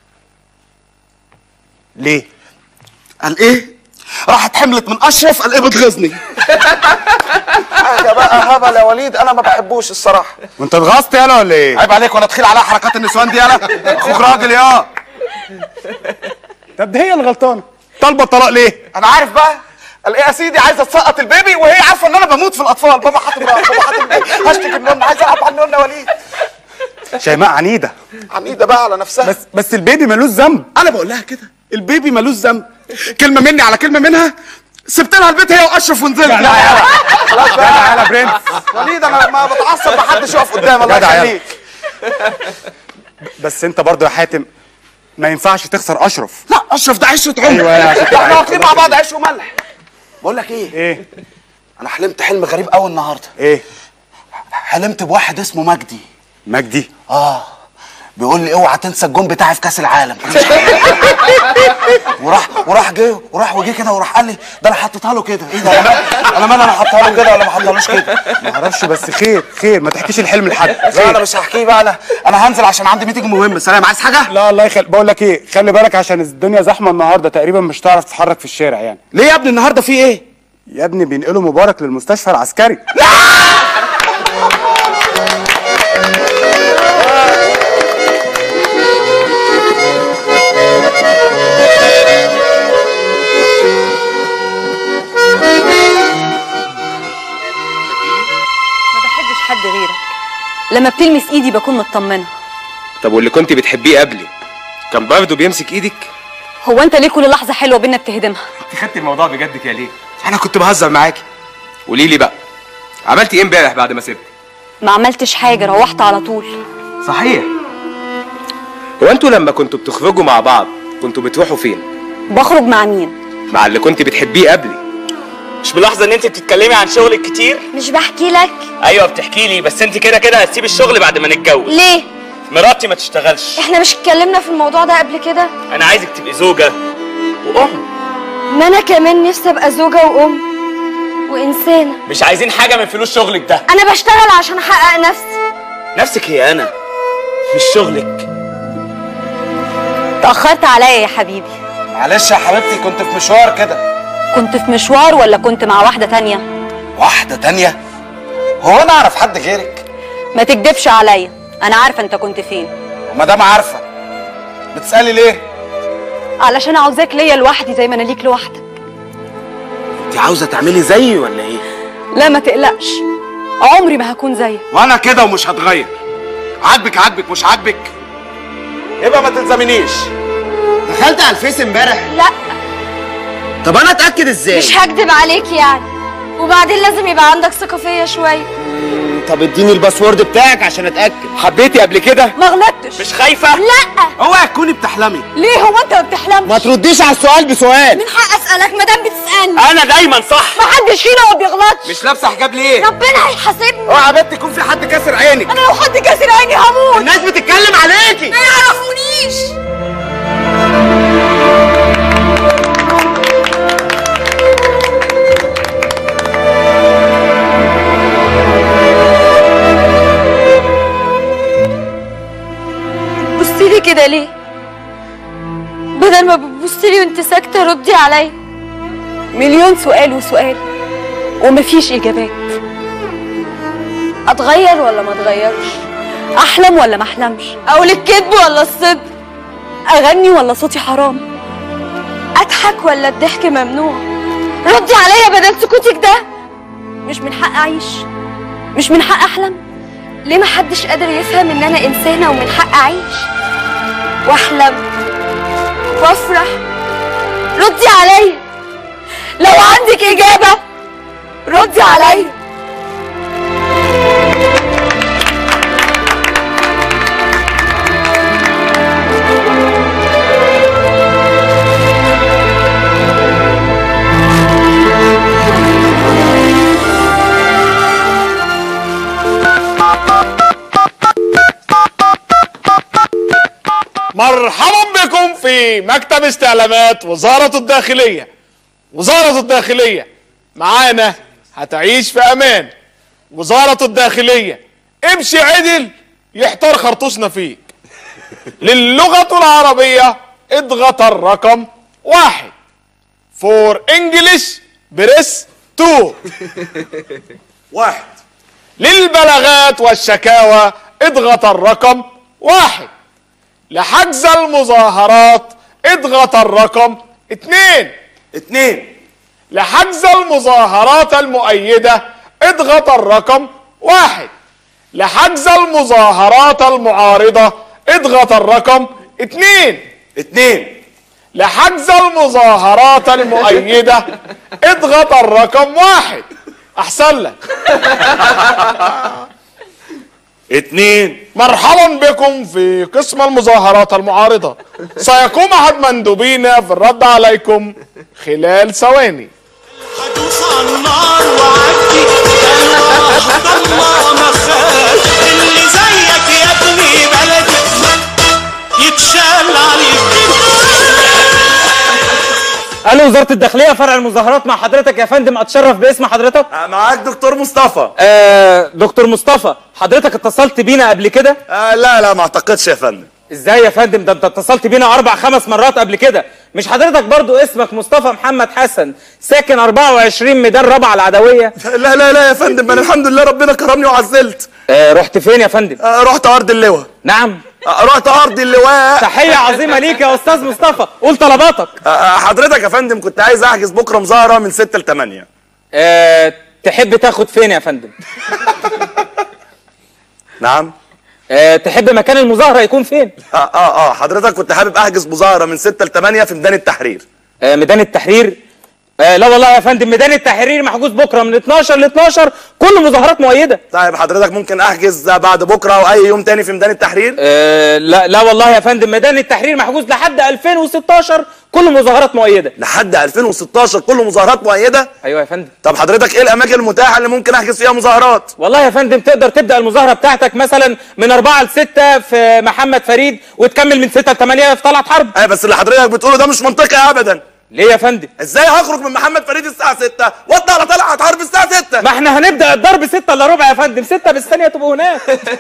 S10: ليه
S1: قال ايه راحت حملت من اشرف قال ايه بتغيظني حاجه بقى هبل يا وليد انا ما بحبوش الصراحه
S10: وانت اتغصت يالا ولا ايه
S1: عيب عليك وانا تخيل عليها حركات النسوان دي يالا اخوك راجل يا
S10: طب ده هي اللي غلطانه طالبه الطلاق ليه
S1: انا عارف بقى قال ايه يا سيدي عايزه تسقط البيبي وهي عارفه ان انا بموت في الاطفال بابا حاتم بابا حاتم إيه؟ هشتكي من النون عايز العب على النون يا وليد
S10: شيماء عنيده
S1: عنيده بقى على نفسها
S10: بس بس البيبي ملوش ذنب
S1: انا بقول لها كده البيبي ملوش ذنب كلمه مني على كلمه منها سبت لها البيت هي واشرف ونزلت
S10: جدع يالا.
S1: خلاص
S10: جدع
S1: بقى
S10: يالا برنس.
S1: وليد انا ما بتعصب محدش يقف قدامي الله
S10: جدع يالا.
S1: يخليك
S10: بس انت برضه يا حاتم ما ينفعش تخسر اشرف
S1: لا اشرف ده عشره عمر
S10: أيوة يا عشان
S1: ده
S10: كده
S1: احنا
S10: عايز
S1: واكلين مع بعض عيش وملح بقول لك ايه
S10: ايه
S1: انا حلمت حلم غريب قوي النهارده
S10: ايه
S1: حلمت بواحد اسمه مجدي
S10: مجدي
S1: اه بيقول لي اوعى تنسى الجون بتاعي في كاس العالم وراح وراح جه وراح وجه كده وراح قال لي ده انا حطيتها له كده ايه ده انا مال- انا مال انا حطيتها له كده ولا ما حطيتهالوش كده
S10: ما اعرفش بس خير خير ما تحكيش الحلم لحد
S1: لا انا مش هحكيه بقى انا انا هنزل عشان عندي ميتنج مهم سلام عايز حاجه
S10: لا الله يخلي بقول لك ايه خلي بالك عشان الدنيا زحمه النهارده تقريبا مش هتعرف تتحرك في الشارع يعني
S1: ليه يا ابني النهارده في ايه
S10: يا ابني بينقلوا مبارك للمستشفى العسكري
S5: ما بحبش حد غيرك لما بتلمس ايدي بكون مطمنه
S3: طب واللي كنت بتحبيه قبلي كان برضه بيمسك ايدك
S5: هو انت ليه كل لحظه حلوه بينا بتهدمها
S3: انت خدت الموضوع بجد كده ليه
S1: انا كنت بهزر معاكي
S3: قولي لي بقى عملتي ايه امبارح بعد ما سبت
S5: ما عملتش حاجه روحت على طول
S3: صحيح هو انتوا لما كنتوا بتخرجوا مع بعض كنتوا بتروحوا فين
S5: بخرج مع مين
S3: مع اللي كنت بتحبيه قبلي
S2: مش ملاحظه ان انت بتتكلمي عن شغلك كتير
S13: مش بحكي لك
S2: ايوه بتحكي لي بس انت كده كده هتسيب الشغل بعد ما نتجوز
S13: ليه
S2: مراتي ما تشتغلش
S13: احنا مش اتكلمنا في الموضوع ده قبل كده
S2: انا عايزك تبقي زوجه وام
S13: ما انا كمان نفسي ابقى زوجة وام وانسانة
S2: مش عايزين حاجه من فلوس شغلك ده
S13: انا بشتغل عشان احقق نفسي
S2: نفسك هي انا مش شغلك
S5: اتاخرت عليا يا حبيبي
S1: معلش يا حبيبتي كنت في مشوار كده
S5: كنت في مشوار ولا كنت مع واحده تانية
S1: واحده تانية هو انا اعرف حد غيرك
S5: ما تكدبش عليا انا عارفه انت كنت فين
S1: وما دام عارفه بتسالي ليه
S5: علشان عاوزاك ليا لوحدي زي ما انا ليك لوحدك
S1: انت عاوزه تعملي زيي ولا ايه
S5: لا ما تقلقش عمري ما هكون زيك
S1: وانا كده ومش هتغير عاجبك عاجبك مش عاجبك يبقى ما تلزمنيش
S9: دخلت على الفيس امبارح
S13: لا
S9: طب انا اتاكد ازاي
S13: مش هكدب عليك يعني وبعدين لازم يبقى عندك ثقة فيا شوية
S9: طب اديني الباسورد بتاعك عشان اتاكد
S3: حبيتي قبل كده
S5: ما غلطتش
S3: مش خايفه
S13: لا
S1: اوعي تكوني بتحلمي
S5: ليه هو انت ما بتحلمش
S9: ما ترديش على السؤال بسؤال
S13: من حق اسألك مادام بتسألني
S3: انا دايما صح
S5: محدش فينا ما بيغلطش
S3: مش لابسه حجاب ليه
S13: ربنا هيحاسبني
S1: اوعى يا بنت يكون في حد كاسر عينك
S5: انا لو حد كاسر عيني هموت
S9: الناس بتتكلم عليكي
S13: ما يعرفونيش بصيلي كده ليه بدل ما بتبصيلي وانت ساكتة ردي عليا
S5: مليون سؤال وسؤال ومفيش اجابات
S13: اتغير ولا ما اتغيرش
S5: احلم ولا ما احلمش
S13: اقول الكذب ولا الصدق
S5: اغني ولا صوتي حرام
S13: اضحك ولا الضحك ممنوع ردي عليا بدل سكوتك ده
S5: مش من حق اعيش مش من حق احلم
S13: ليه محدش قادر يفهم ان انا انسانة ومن حق اعيش واحلم وافرح ردي عليا
S5: لو عندك اجابه ردي عليا
S4: مرحبا بكم في مكتب استعلامات وزارة الداخلية وزارة الداخلية معانا هتعيش في أمان وزارة الداخلية امشي عدل يحتار خرطوشنا فيك للغة العربية اضغط الرقم واحد فور انجلش بريس تو واحد للبلاغات والشكاوى اضغط الرقم واحد لحجز المظاهرات اضغط الرقم اتنين اتنين لحجز المظاهرات المؤيدة اضغط الرقم واحد لحجز المظاهرات المعارضة اضغط الرقم اتنين اتنين لحجز المظاهرات المؤيدة اضغط الرقم واحد احسن لك اتنين مرحبا بكم في قسم المظاهرات المعارضة سيقوم أحد مندوبينا في الرد عليكم خلال ثواني
S8: هدوس على النار وعدي انا عبد الله ما خاف اللي زيك يا ابني بلدك يتشال عليك
S6: الو وزاره الداخليه فرع المظاهرات مع حضرتك يا فندم اتشرف باسم حضرتك
S12: معاك دكتور مصطفى
S6: آه دكتور مصطفى حضرتك اتصلت بينا قبل كده
S12: آه لا لا ما اعتقدش يا فندم
S6: ازاي يا فندم ده انت اتصلت بينا اربع خمس مرات قبل كده مش حضرتك برضو اسمك مصطفى محمد حسن ساكن 24 ميدان رابعه العدويه
S12: لا لا لا يا فندم انا الحمد لله ربنا كرمني وعزلت
S6: آه رحت فين يا فندم
S12: آه رحت ارض اللواء
S6: نعم
S12: آه رحت ارض اللواء
S6: تحيه عظيمه ليك يا استاذ مصطفى قول طلباتك
S12: آه حضرتك يا فندم كنت عايز احجز بكره مظاهره من 6 ل 8
S6: آه تحب تاخد فين يا فندم
S12: نعم
S6: آه تحب مكان المظاهره يكون فين
S12: اه اه اه حضرتك كنت حابب احجز مظاهره من 6 ل 8 في ميدان التحرير
S6: آه ميدان التحرير آه لا والله يا فندم ميدان التحرير محجوز بكره من 12 ل 12 كل مظاهرات مؤيده
S12: طيب حضرتك ممكن احجز بعد بكره او اي يوم تاني في ميدان التحرير
S6: آه لا لا والله يا فندم ميدان التحرير محجوز لحد 2016 كل مظاهرات مؤيده
S12: لحد 2016 كل مظاهرات مؤيده
S6: ايوه يا فندم
S12: طب حضرتك ايه الاماكن المتاحه اللي ممكن احجز فيها مظاهرات
S6: والله يا فندم تقدر تبدا المظاهره بتاعتك مثلا من 4 ل 6 في محمد فريد وتكمل من 6 ل 8 في طلعت حرب
S12: ايوه بس اللي حضرتك بتقوله ده مش منطقي ابدا
S6: ليه يا فندم
S12: ازاي هخرج من محمد فريد الساعه 6 واطلع على طلعت حرب الساعه 6
S6: ما احنا هنبدا الضرب 6 الا ربع يا فندم 6 بالثانيه تبقوا هناك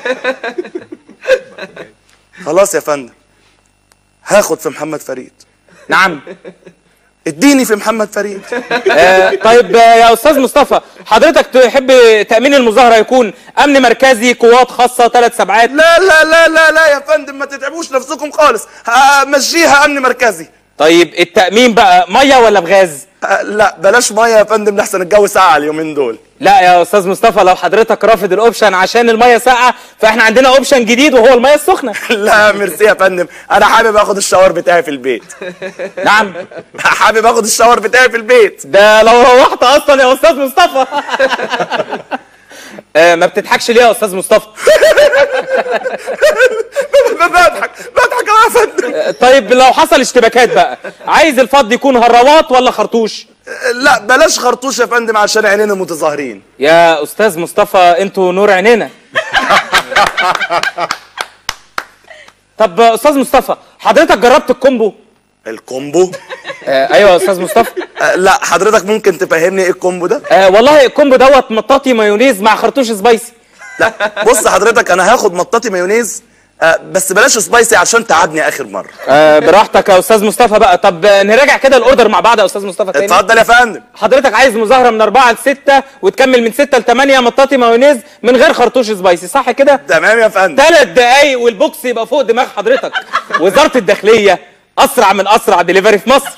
S12: خلاص يا فندم هاخد في محمد فريد
S6: نعم
S12: اديني في محمد فريد
S6: آه طيب آه يا استاذ مصطفى حضرتك تحب تامين المظاهره يكون امن مركزي قوات خاصه ثلاث سبعات
S12: لا لا لا لا لا يا فندم ما تتعبوش نفسكم خالص همشيها امن مركزي
S6: طيب التامين بقى ميه ولا بغاز
S12: آه لا بلاش ميه يا فندم لحسن الجو ساقع اليومين دول
S6: لا يا استاذ مصطفى لو حضرتك رافض الاوبشن عشان الميه ساقعه فاحنا عندنا اوبشن جديد وهو الميه السخنه
S1: لا ميرسي يا فندم انا حابب اخد الشاور بتاعي في البيت
S6: نعم
S1: حابب اخد الشاور بتاعي في البيت
S6: ده لو روحت اصلا يا استاذ مصطفى آه، ما بتضحكش ليه يا استاذ مصطفى
S1: بضحك بضحك يا فندم
S6: آه، طيب لو حصل اشتباكات بقى عايز الفض يكون هراوات ولا خرطوش
S1: لا بلاش خرطوش يا فندم عشان عينينا متظاهرين
S6: يا استاذ مصطفى انتوا نور عينينا طب استاذ مصطفى حضرتك جربت الكومبو
S1: الكومبو
S6: آه ايوه يا استاذ مصطفى
S1: آه لا حضرتك ممكن تفهمني ايه الكومبو ده
S6: آه والله الكومبو دوت مطاطي مايونيز مع خرطوش سبايسي
S1: لا بص حضرتك انا هاخد مطاطي مايونيز آه بس بلاش سبايسي عشان تعبني اخر مره
S6: آه براحتك يا استاذ مصطفى بقى طب آه، نراجع كده الاوردر مع بعض يا استاذ مصطفى تاني
S1: اتفضل يا فندم
S6: حضرتك عايز مظاهره من أربعة لستة وتكمل من ستة لثمانية مطاطي مايونيز من غير خرطوش سبايسي صح كده؟
S1: تمام يا فندم
S6: ثلاث دقايق والبوكس يبقى فوق دماغ حضرتك وزاره الداخليه اسرع من اسرع دليفري في مصر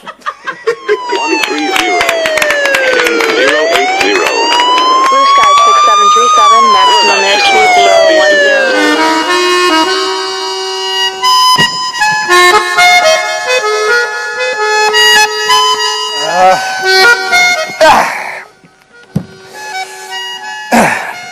S15: Blue Sky 6737, maximum airspeed 0010.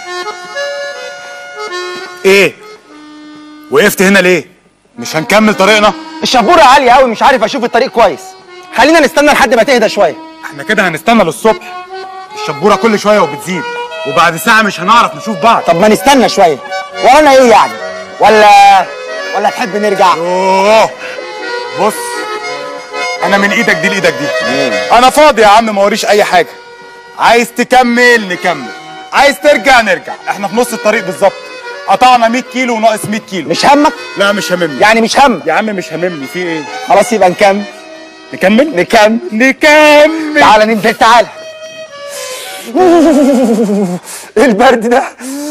S10: ايه وقفت هنا ليه مش هنكمل طريقنا
S9: الشبوره عاليه قوي مش عارف اشوف الطريق كويس خلينا نستنى لحد ما تهدى شويه
S10: احنا كده هنستنى للصبح الشبوره كل شويه وبتزيد وبعد ساعه مش هنعرف نشوف بعض
S9: طب ما نستنى شويه ورانا ايه يعني ولا ولا تحب نرجع
S10: اوه بص انا من ايدك دي لايدك دي انا فاضي يا عم ما وريش اي حاجه عايز تكمل نكمل عايز ترجع نرجع احنا في نص الطريق بالظبط قطعنا 100 كيلو وناقص 100 كيلو
S9: مش همك
S10: لا مش هممني
S9: يعني مش هم
S10: يا عم مش هممني في ايه
S9: خلاص يبقى نكمل
S10: نكمل
S9: نكمل
S10: نكمل
S9: تعالى ننزل تعالى ايه البرد ده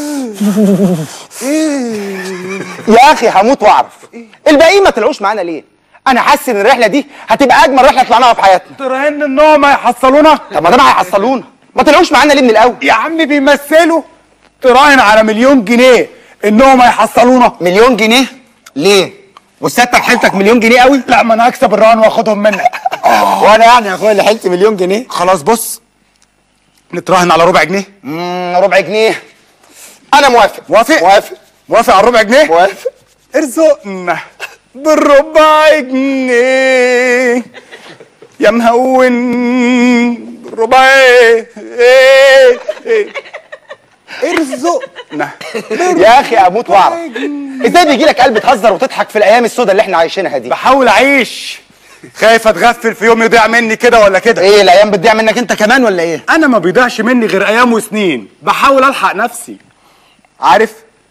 S9: يا اخي هموت واعرف الباقيين ما طلعوش معانا ليه انا حاسس ان الرحله دي هتبقى اجمل رحله طلعناها في حياتنا
S10: تراهن انهم هيحصلونا
S9: طب ما ده ما هيحصلونا ما طلعوش معانا ليه من الاول
S10: يا عم بيمثلوا تراهن على مليون جنيه انهم هيحصلونا
S9: مليون جنيه ليه وسيادتك حيلتك مليون جنيه قوي
S10: لا ما انا هكسب الرهان واخدهم منك
S9: وانا يعني يا اخويا اللي حيلتي مليون جنيه
S10: خلاص بص نتراهن على ربع جنيه
S9: امم ربع جنيه انا موافق
S10: موافق
S9: موافق
S10: موافق على الربع جنيه
S9: موافق
S10: ارزقنا بالربع جنيه يا مهون بالربع ايه ايه ايه ارزقنا
S9: يا اخي اموت واعرف ازاي بيجي لك قلب تهزر وتضحك في الايام السوداء اللي احنا عايشينها دي
S10: بحاول اعيش خايف اتغفل في يوم يضيع مني كده ولا كده
S9: ايه الايام بتضيع منك انت كمان ولا ايه
S10: انا ما بيضيعش مني غير ايام وسنين بحاول الحق نفسي عارف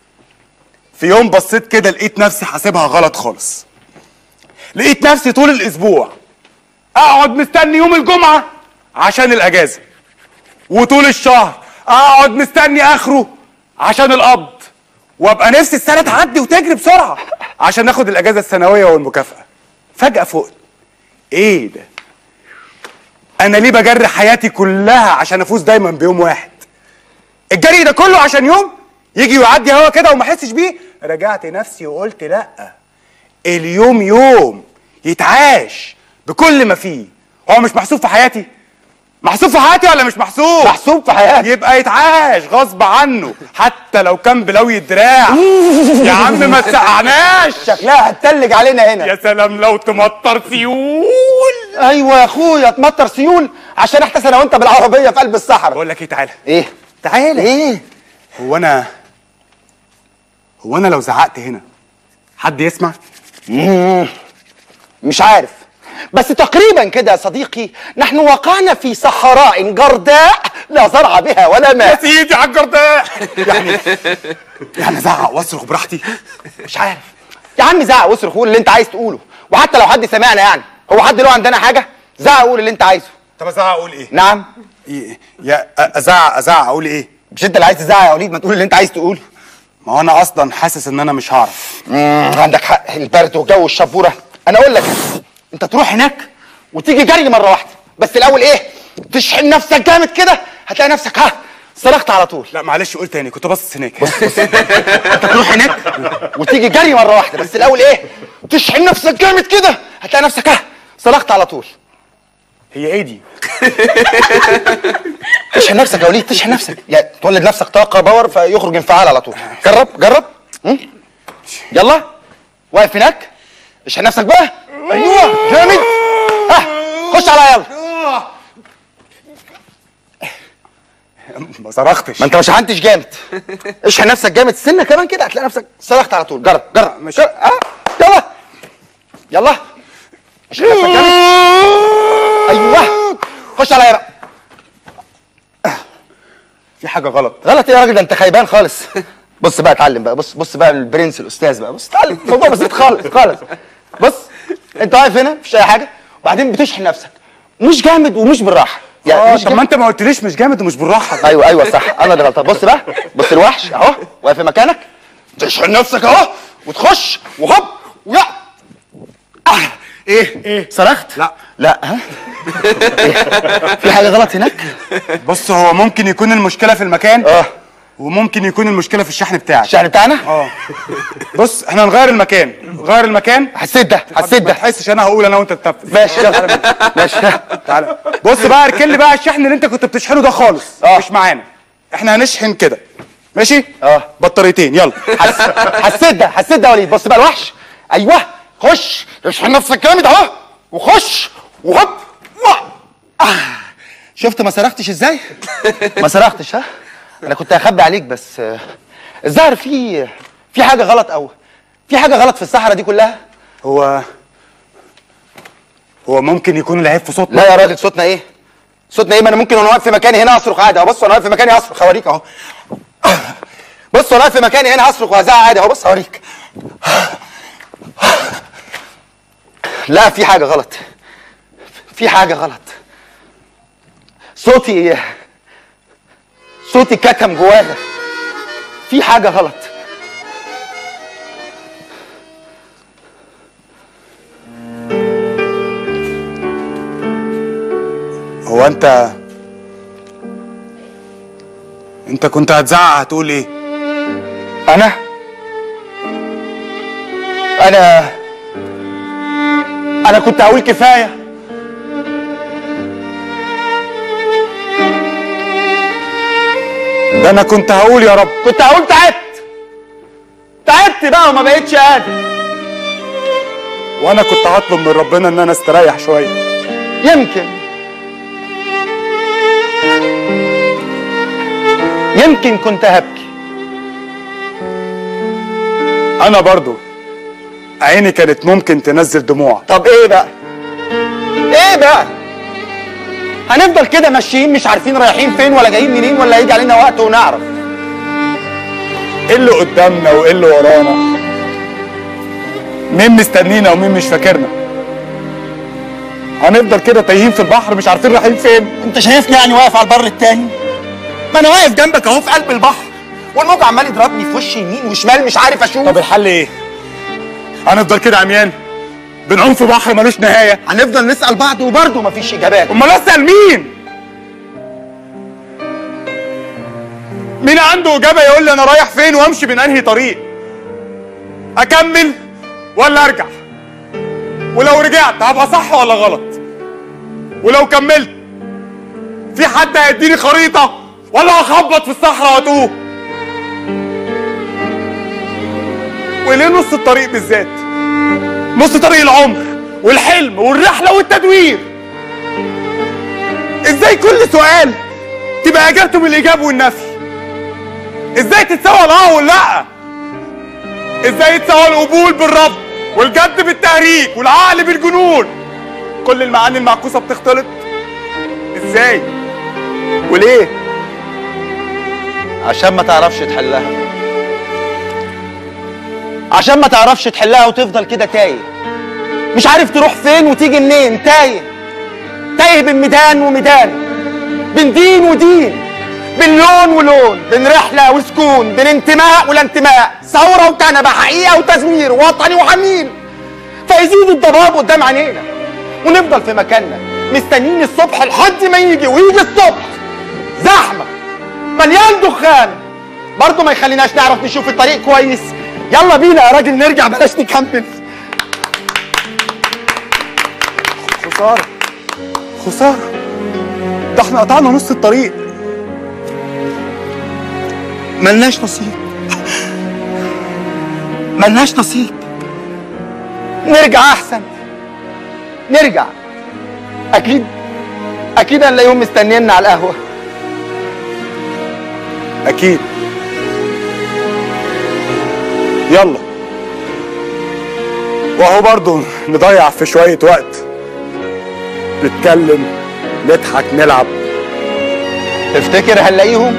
S10: في يوم بصيت كده لقيت نفسي حاسبها غلط خالص لقيت نفسي طول الاسبوع اقعد مستني يوم الجمعه عشان الاجازه وطول الشهر اقعد مستني اخره عشان القبض وابقى نفسي السنه تعدي وتجري بسرعه عشان ناخد الاجازه السنويه والمكافاه فجاه فوق ايه ده انا ليه بجري حياتي كلها عشان افوز دايما بيوم واحد الجري ده كله عشان يوم يجي ويعدي هوا كده وما احسش بيه رجعت نفسي وقلت لا اليوم يوم يتعاش بكل ما فيه هو مش محسوب في حياتي محسوب في حياتي ولا مش محسوب
S9: محسوب في حياتي
S10: يبقى يتعاش غصب عنه حتى لو كان بلوي الدراع يا عم ما تسقعناش
S9: شكلها هتتلج علينا هنا
S10: يا سلام لو تمطر سيول
S9: ايوه يا اخويا تمطر سيول عشان احتس انا وانت بالعربيه في قلب الصحراء
S10: بقول لك ايه تعالى
S9: ايه
S10: تعالى
S9: ايه
S10: هو انا هو انا لو زعقت هنا حد يسمع
S9: مم. مش عارف بس تقريبا كده يا صديقي نحن وقعنا في صحراء جرداء لا زرع بها ولا
S10: يا
S9: ماء
S10: سيدي على الجرداء يعني يعني ازعق واصرخ براحتي
S9: مش عارف يا عم زعق واصرخ قول اللي انت عايز تقوله وحتى لو حد سمعنا يعني هو حد له عندنا حاجه زعق قول اللي انت عايزه
S10: طب ازعق اقول ايه
S9: نعم
S10: إيه؟ يا أ- ازعق ازعق اقول ايه
S9: مش انت اللي عايز تزعق يا وليد ما تقول اللي انت عايز تقوله
S10: ما هو انا اصلا حاسس ان انا مش هعرف
S9: مم، عندك حق البرد وجو الشبوره انا اقول لك انت تروح هناك وتيجي جري مره واحده بس الاول ايه تشحن نفسك جامد كده هتلاقي نفسك ها صرخت على طول
S10: لا معلش قول تاني كنت باصص هناك
S9: انت تروح هناك وتيجي جري مره واحده بس الاول ايه تشحن نفسك جامد كده هتلاقي نفسك اه صرخت على طول
S10: هي ايه دي
S9: تشحن نفسك يا وليد تشحن نفسك يعني تولد نفسك طاقه باور فيخرج انفعال على طول جرب جرب م? يلا واقف هناك اشحن نفسك بقى ايوه جامد ها خش عليا يلا
S10: ما صرختش
S9: ما انت ما شحنتش جامد اشحن نفسك جامد سنه كمان كده هتلاقي نفسك صرخت على طول جرب جرب مش اه يلا يلا اشحن نفسك جامد ايوه خش عليا بقى
S10: في حاجه غلط
S9: غلط ايه يا راجل ده انت خيبان خالص بص بقى اتعلم بقى بص بص بقى البرنس الاستاذ بقى بص اتعلم الموضوع بسيط خالص خالص بص انت واقف هنا مفيش اي حاجه وبعدين بتشحن نفسك مش جامد ومش بالراحه
S10: اه
S9: مش
S10: طب ما
S9: جامد.
S10: انت ما قلتليش مش جامد ومش بالراحه
S9: ايوه ايوه صح انا اللي غلطان بص بقى بص الوحش اهو واقف في مكانك تشحن نفسك اهو وتخش وهوب ويا آه. ايه ايه صرخت
S10: لا
S9: لا ها إيه؟ في حاجه غلط هناك
S10: بص هو ممكن يكون المشكله في المكان
S9: اه
S10: وممكن يكون المشكله في الشحن بتاعك
S9: الشحن بتاعنا
S10: اه بص احنا هنغير المكان غير المكان
S9: حسيت ده حسيت
S10: ما
S9: ده
S10: تحسش انا هقول انا وانت تتنفس
S9: ماشي يلا ماشي
S10: تعالى بص بقى اركن لي بقى الشحن اللي انت كنت بتشحنه ده خالص
S9: اه.
S10: مش معانا احنا هنشحن كده ماشي
S9: اه
S10: بطاريتين يلا
S9: حس... حسيت ده حسيت ده يا وليد بص بقى الوحش ايوه خش اشحن نفسك جامد اهو وخش وهوب واه. آه. شفت ما صرختش ازاي؟ ما صرختش ها؟ انا كنت هخبي عليك بس آه، الظاهر في في حاجه غلط قوي في حاجه غلط في الصحراء دي كلها
S10: هو هو ممكن يكون العيب في صوتنا
S9: لا يا راجل صوتنا ايه؟ صوتنا ايه ما انا ممكن وانا واقف في مكاني هنا اصرخ عادي اهو بص انا واقف في مكاني اصرخ اوريك اهو بص انا واقف في مكاني هنا هصرخ وهزعق عادي اهو بص اوريك لا في حاجه غلط في حاجه غلط صوتي صوتي كتم جواها في حاجه غلط
S10: هو انت انت كنت هتزعق هتقول ايه
S9: انا انا انا كنت هقول كفايه
S10: ده انا كنت هقول يا رب
S9: كنت هقول تعبت تعبت بقى وما بقتش قادر
S10: وانا كنت هطلب من ربنا ان انا استريح شويه
S9: يمكن يمكن كنت هبكي
S10: انا برضو عيني كانت ممكن تنزل دموع
S9: طب ايه بقى ايه بقى هنفضل كده ماشيين مش عارفين رايحين فين ولا جايين منين ولا هيجي علينا وقت ونعرف
S10: ايه اللي قدامنا وايه اللي ورانا مين مستنينا ومين مش فاكرنا هنفضل كده تايهين في البحر مش عارفين رايحين فين
S9: انت شايفني يعني واقف على البر التاني ما انا واقف جنبك اهو في قلب البحر والموج عمال يضربني في وشي يمين وشمال مش عارف اشوف
S10: طب الحل ايه هنفضل كده عميان بنعوم في بحر ملوش نهايه
S9: هنفضل نسال بعض وبرضه مفيش اجابات
S10: امال اسال مين مين عنده اجابه يقول لي انا رايح فين وامشي من انهي طريق اكمل ولا ارجع ولو رجعت هبقى صح ولا غلط ولو كملت في حد هيديني خريطه ولا هخبط في الصحراء واتوه وليه نص الطريق بالذات نص طريق العمر والحلم والرحله والتدوير ازاي كل سؤال تبقى اجابته بالايجاب والنفي ازاي تتساوى الاه واللا ازاي يتساوى القبول بالرفض والجد بالتهريج والعقل بالجنون كل المعاني المعكوسه بتختلط ازاي وليه
S9: عشان ما تعرفش تحلها عشان ما تعرفش تحلها وتفضل كده تايه مش عارف تروح فين وتيجي منين تايه تايه بين ميدان وميدان بين دين ودين بين لون ولون بين رحلة وسكون بين انتماء ولا انتماء ثورة وكنبة حقيقة وتزمير وطني وحميل فيزيد الضباب قدام عينينا ونفضل في مكاننا مستنيين الصبح لحد ما يجي ويجي الصبح زحمة
S3: ومليان دخان برضه ما يخليناش نعرف نشوف الطريق كويس يلا بينا يا راجل نرجع بلاش نكمل
S10: خسارة خسارة ده احنا قطعنا نص الطريق
S3: ملناش نصيب ملناش نصيب نرجع احسن نرجع اكيد اكيد هنلاقيهم مستنينا على القهوه
S10: أكيد يلا وأهو برضه نضيع في شوية وقت نتكلم نضحك نلعب
S3: تفتكر هنلاقيهم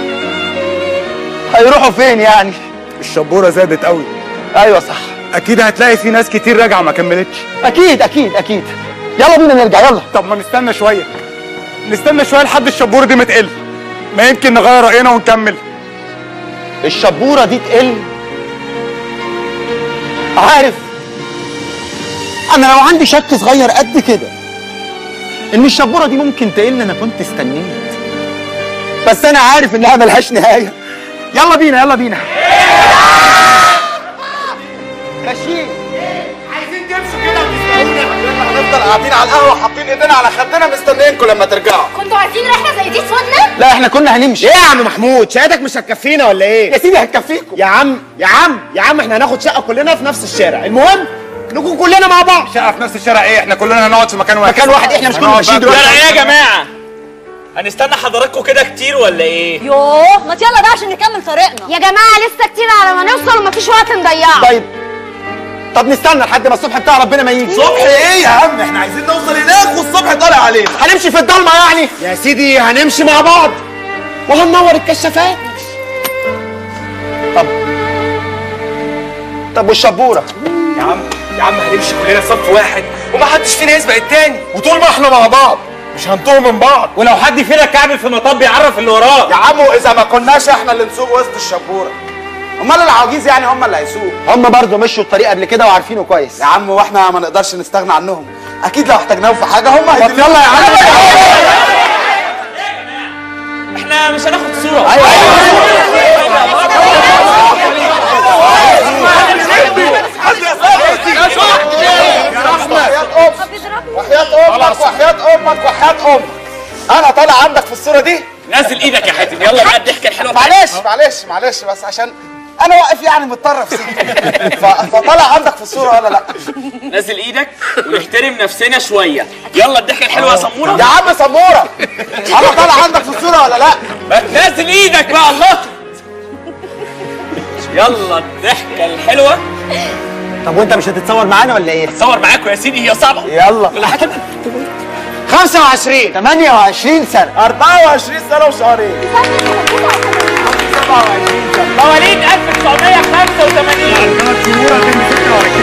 S3: هيروحوا فين يعني
S10: الشبورة زادت قوي
S3: ايوه صح
S10: أكيد هتلاقي في ناس كتير راجعة ما كملتش
S3: اكيد اكيد اكيد يلا بينا نرجع يلا
S10: طب ما نستنى شوية نستنى شوية لحد الشبورة دي ما تقل ما يمكن نغير رأينا ونكمل
S3: الشبورة دي تقل عارف انا لو عندي شك صغير قد كده ان الشبورة دي ممكن تقل انا كنت استنيت بس انا عارف انها ملهاش نهاية يلا بينا يلا بينا ماشيين
S1: عايزين تمشوا كده وتستنونا هنفضل قاعدين على القهوه حاطين ايدينا على خدنا مستنيينكم لما ترجعوا
S14: كنتوا عايزين رحله زي دي تفوتنا؟
S3: لا احنا كنا هنمشي
S9: ايه يا عم محمود شهادتك مش هتكفينا ولا ايه
S3: يا سيدي هتكفيكم
S9: يا عم يا عم يا عم احنا هناخد شقه كلنا في نفس الشارع المهم نكون كلنا مع بعض
S10: شقة في نفس الشارع إيه إحنا كلنا هنقعد في مكان واحد
S3: مكان واحد احنا مش كنا
S10: هنقعد
S3: ماشيين
S10: بقى-
S2: لا
S3: دلوقتي
S2: لا ايه يا جماعه هنستنى حضراتكم كده كتير ولا ايه
S5: يوه ما يلا بقى عشان نكمل طريقنا
S13: يا جماعه لسه كتير على ما نوصل ومفيش وقت نضيعه
S3: طيب طب نستنى لحد ما الصبح بتاع ربنا ما يجي
S12: صبح ايه يا عم احنا عايزين نوصل هناك والصبح طالع علينا
S3: هنمشي في الضلمه يعني
S9: يا سيدي هنمشي مع بعض
S3: وهننور الكشافات طب طب والشبوره
S12: يا عم يا عم هنمشي كلنا صف واحد وما حدش فينا يسبق التاني وطول ما احنا مع بعض مش هنتوه من بعض
S2: ولو حد فينا كعبل في مطب يعرف اللي وراه
S1: يا عمو اذا ما كناش احنا اللي نسوق وسط الشبوره امال العواجيز يعني هم اللي هيسوقوا
S3: هم برضه مشوا الطريق قبل كده وعارفينه كويس
S1: يا عم واحنا ما نقدرش نستغنى عنهم اكيد لو احتاجناهم في حاجه هم
S3: طب
S1: هيدلونا
S3: يلا يا عم
S2: احنا مش هناخد صوره
S1: وحياة امك وحياة امك وحياة امك انا طالع عندك في الصوره دي
S2: نزل ايدك يا حاتم يلا بقى الضحكه الحلوه بتاعتك.
S1: معلش معلش معلش بس عشان انا واقف يعني متطرف سنة ف- فطالع عندك في الصوره ولا لا
S2: نزل ايدك ونحترم نفسنا شويه يلا الضحكه الحلوه يا سموره
S1: يا عم سموره انا طالع عندك في الصوره ولا لا
S2: ما نزل ايدك بقى الله يلا الضحكه الحلوه
S3: طب وانت مش هتتصور معانا ولا ايه؟
S2: صور معاكم يا سيدي هي صعبه
S3: يلا
S2: ولا حاجه
S3: 25 28 سنه
S1: 24 سنه وشهرين
S2: مواليد 1985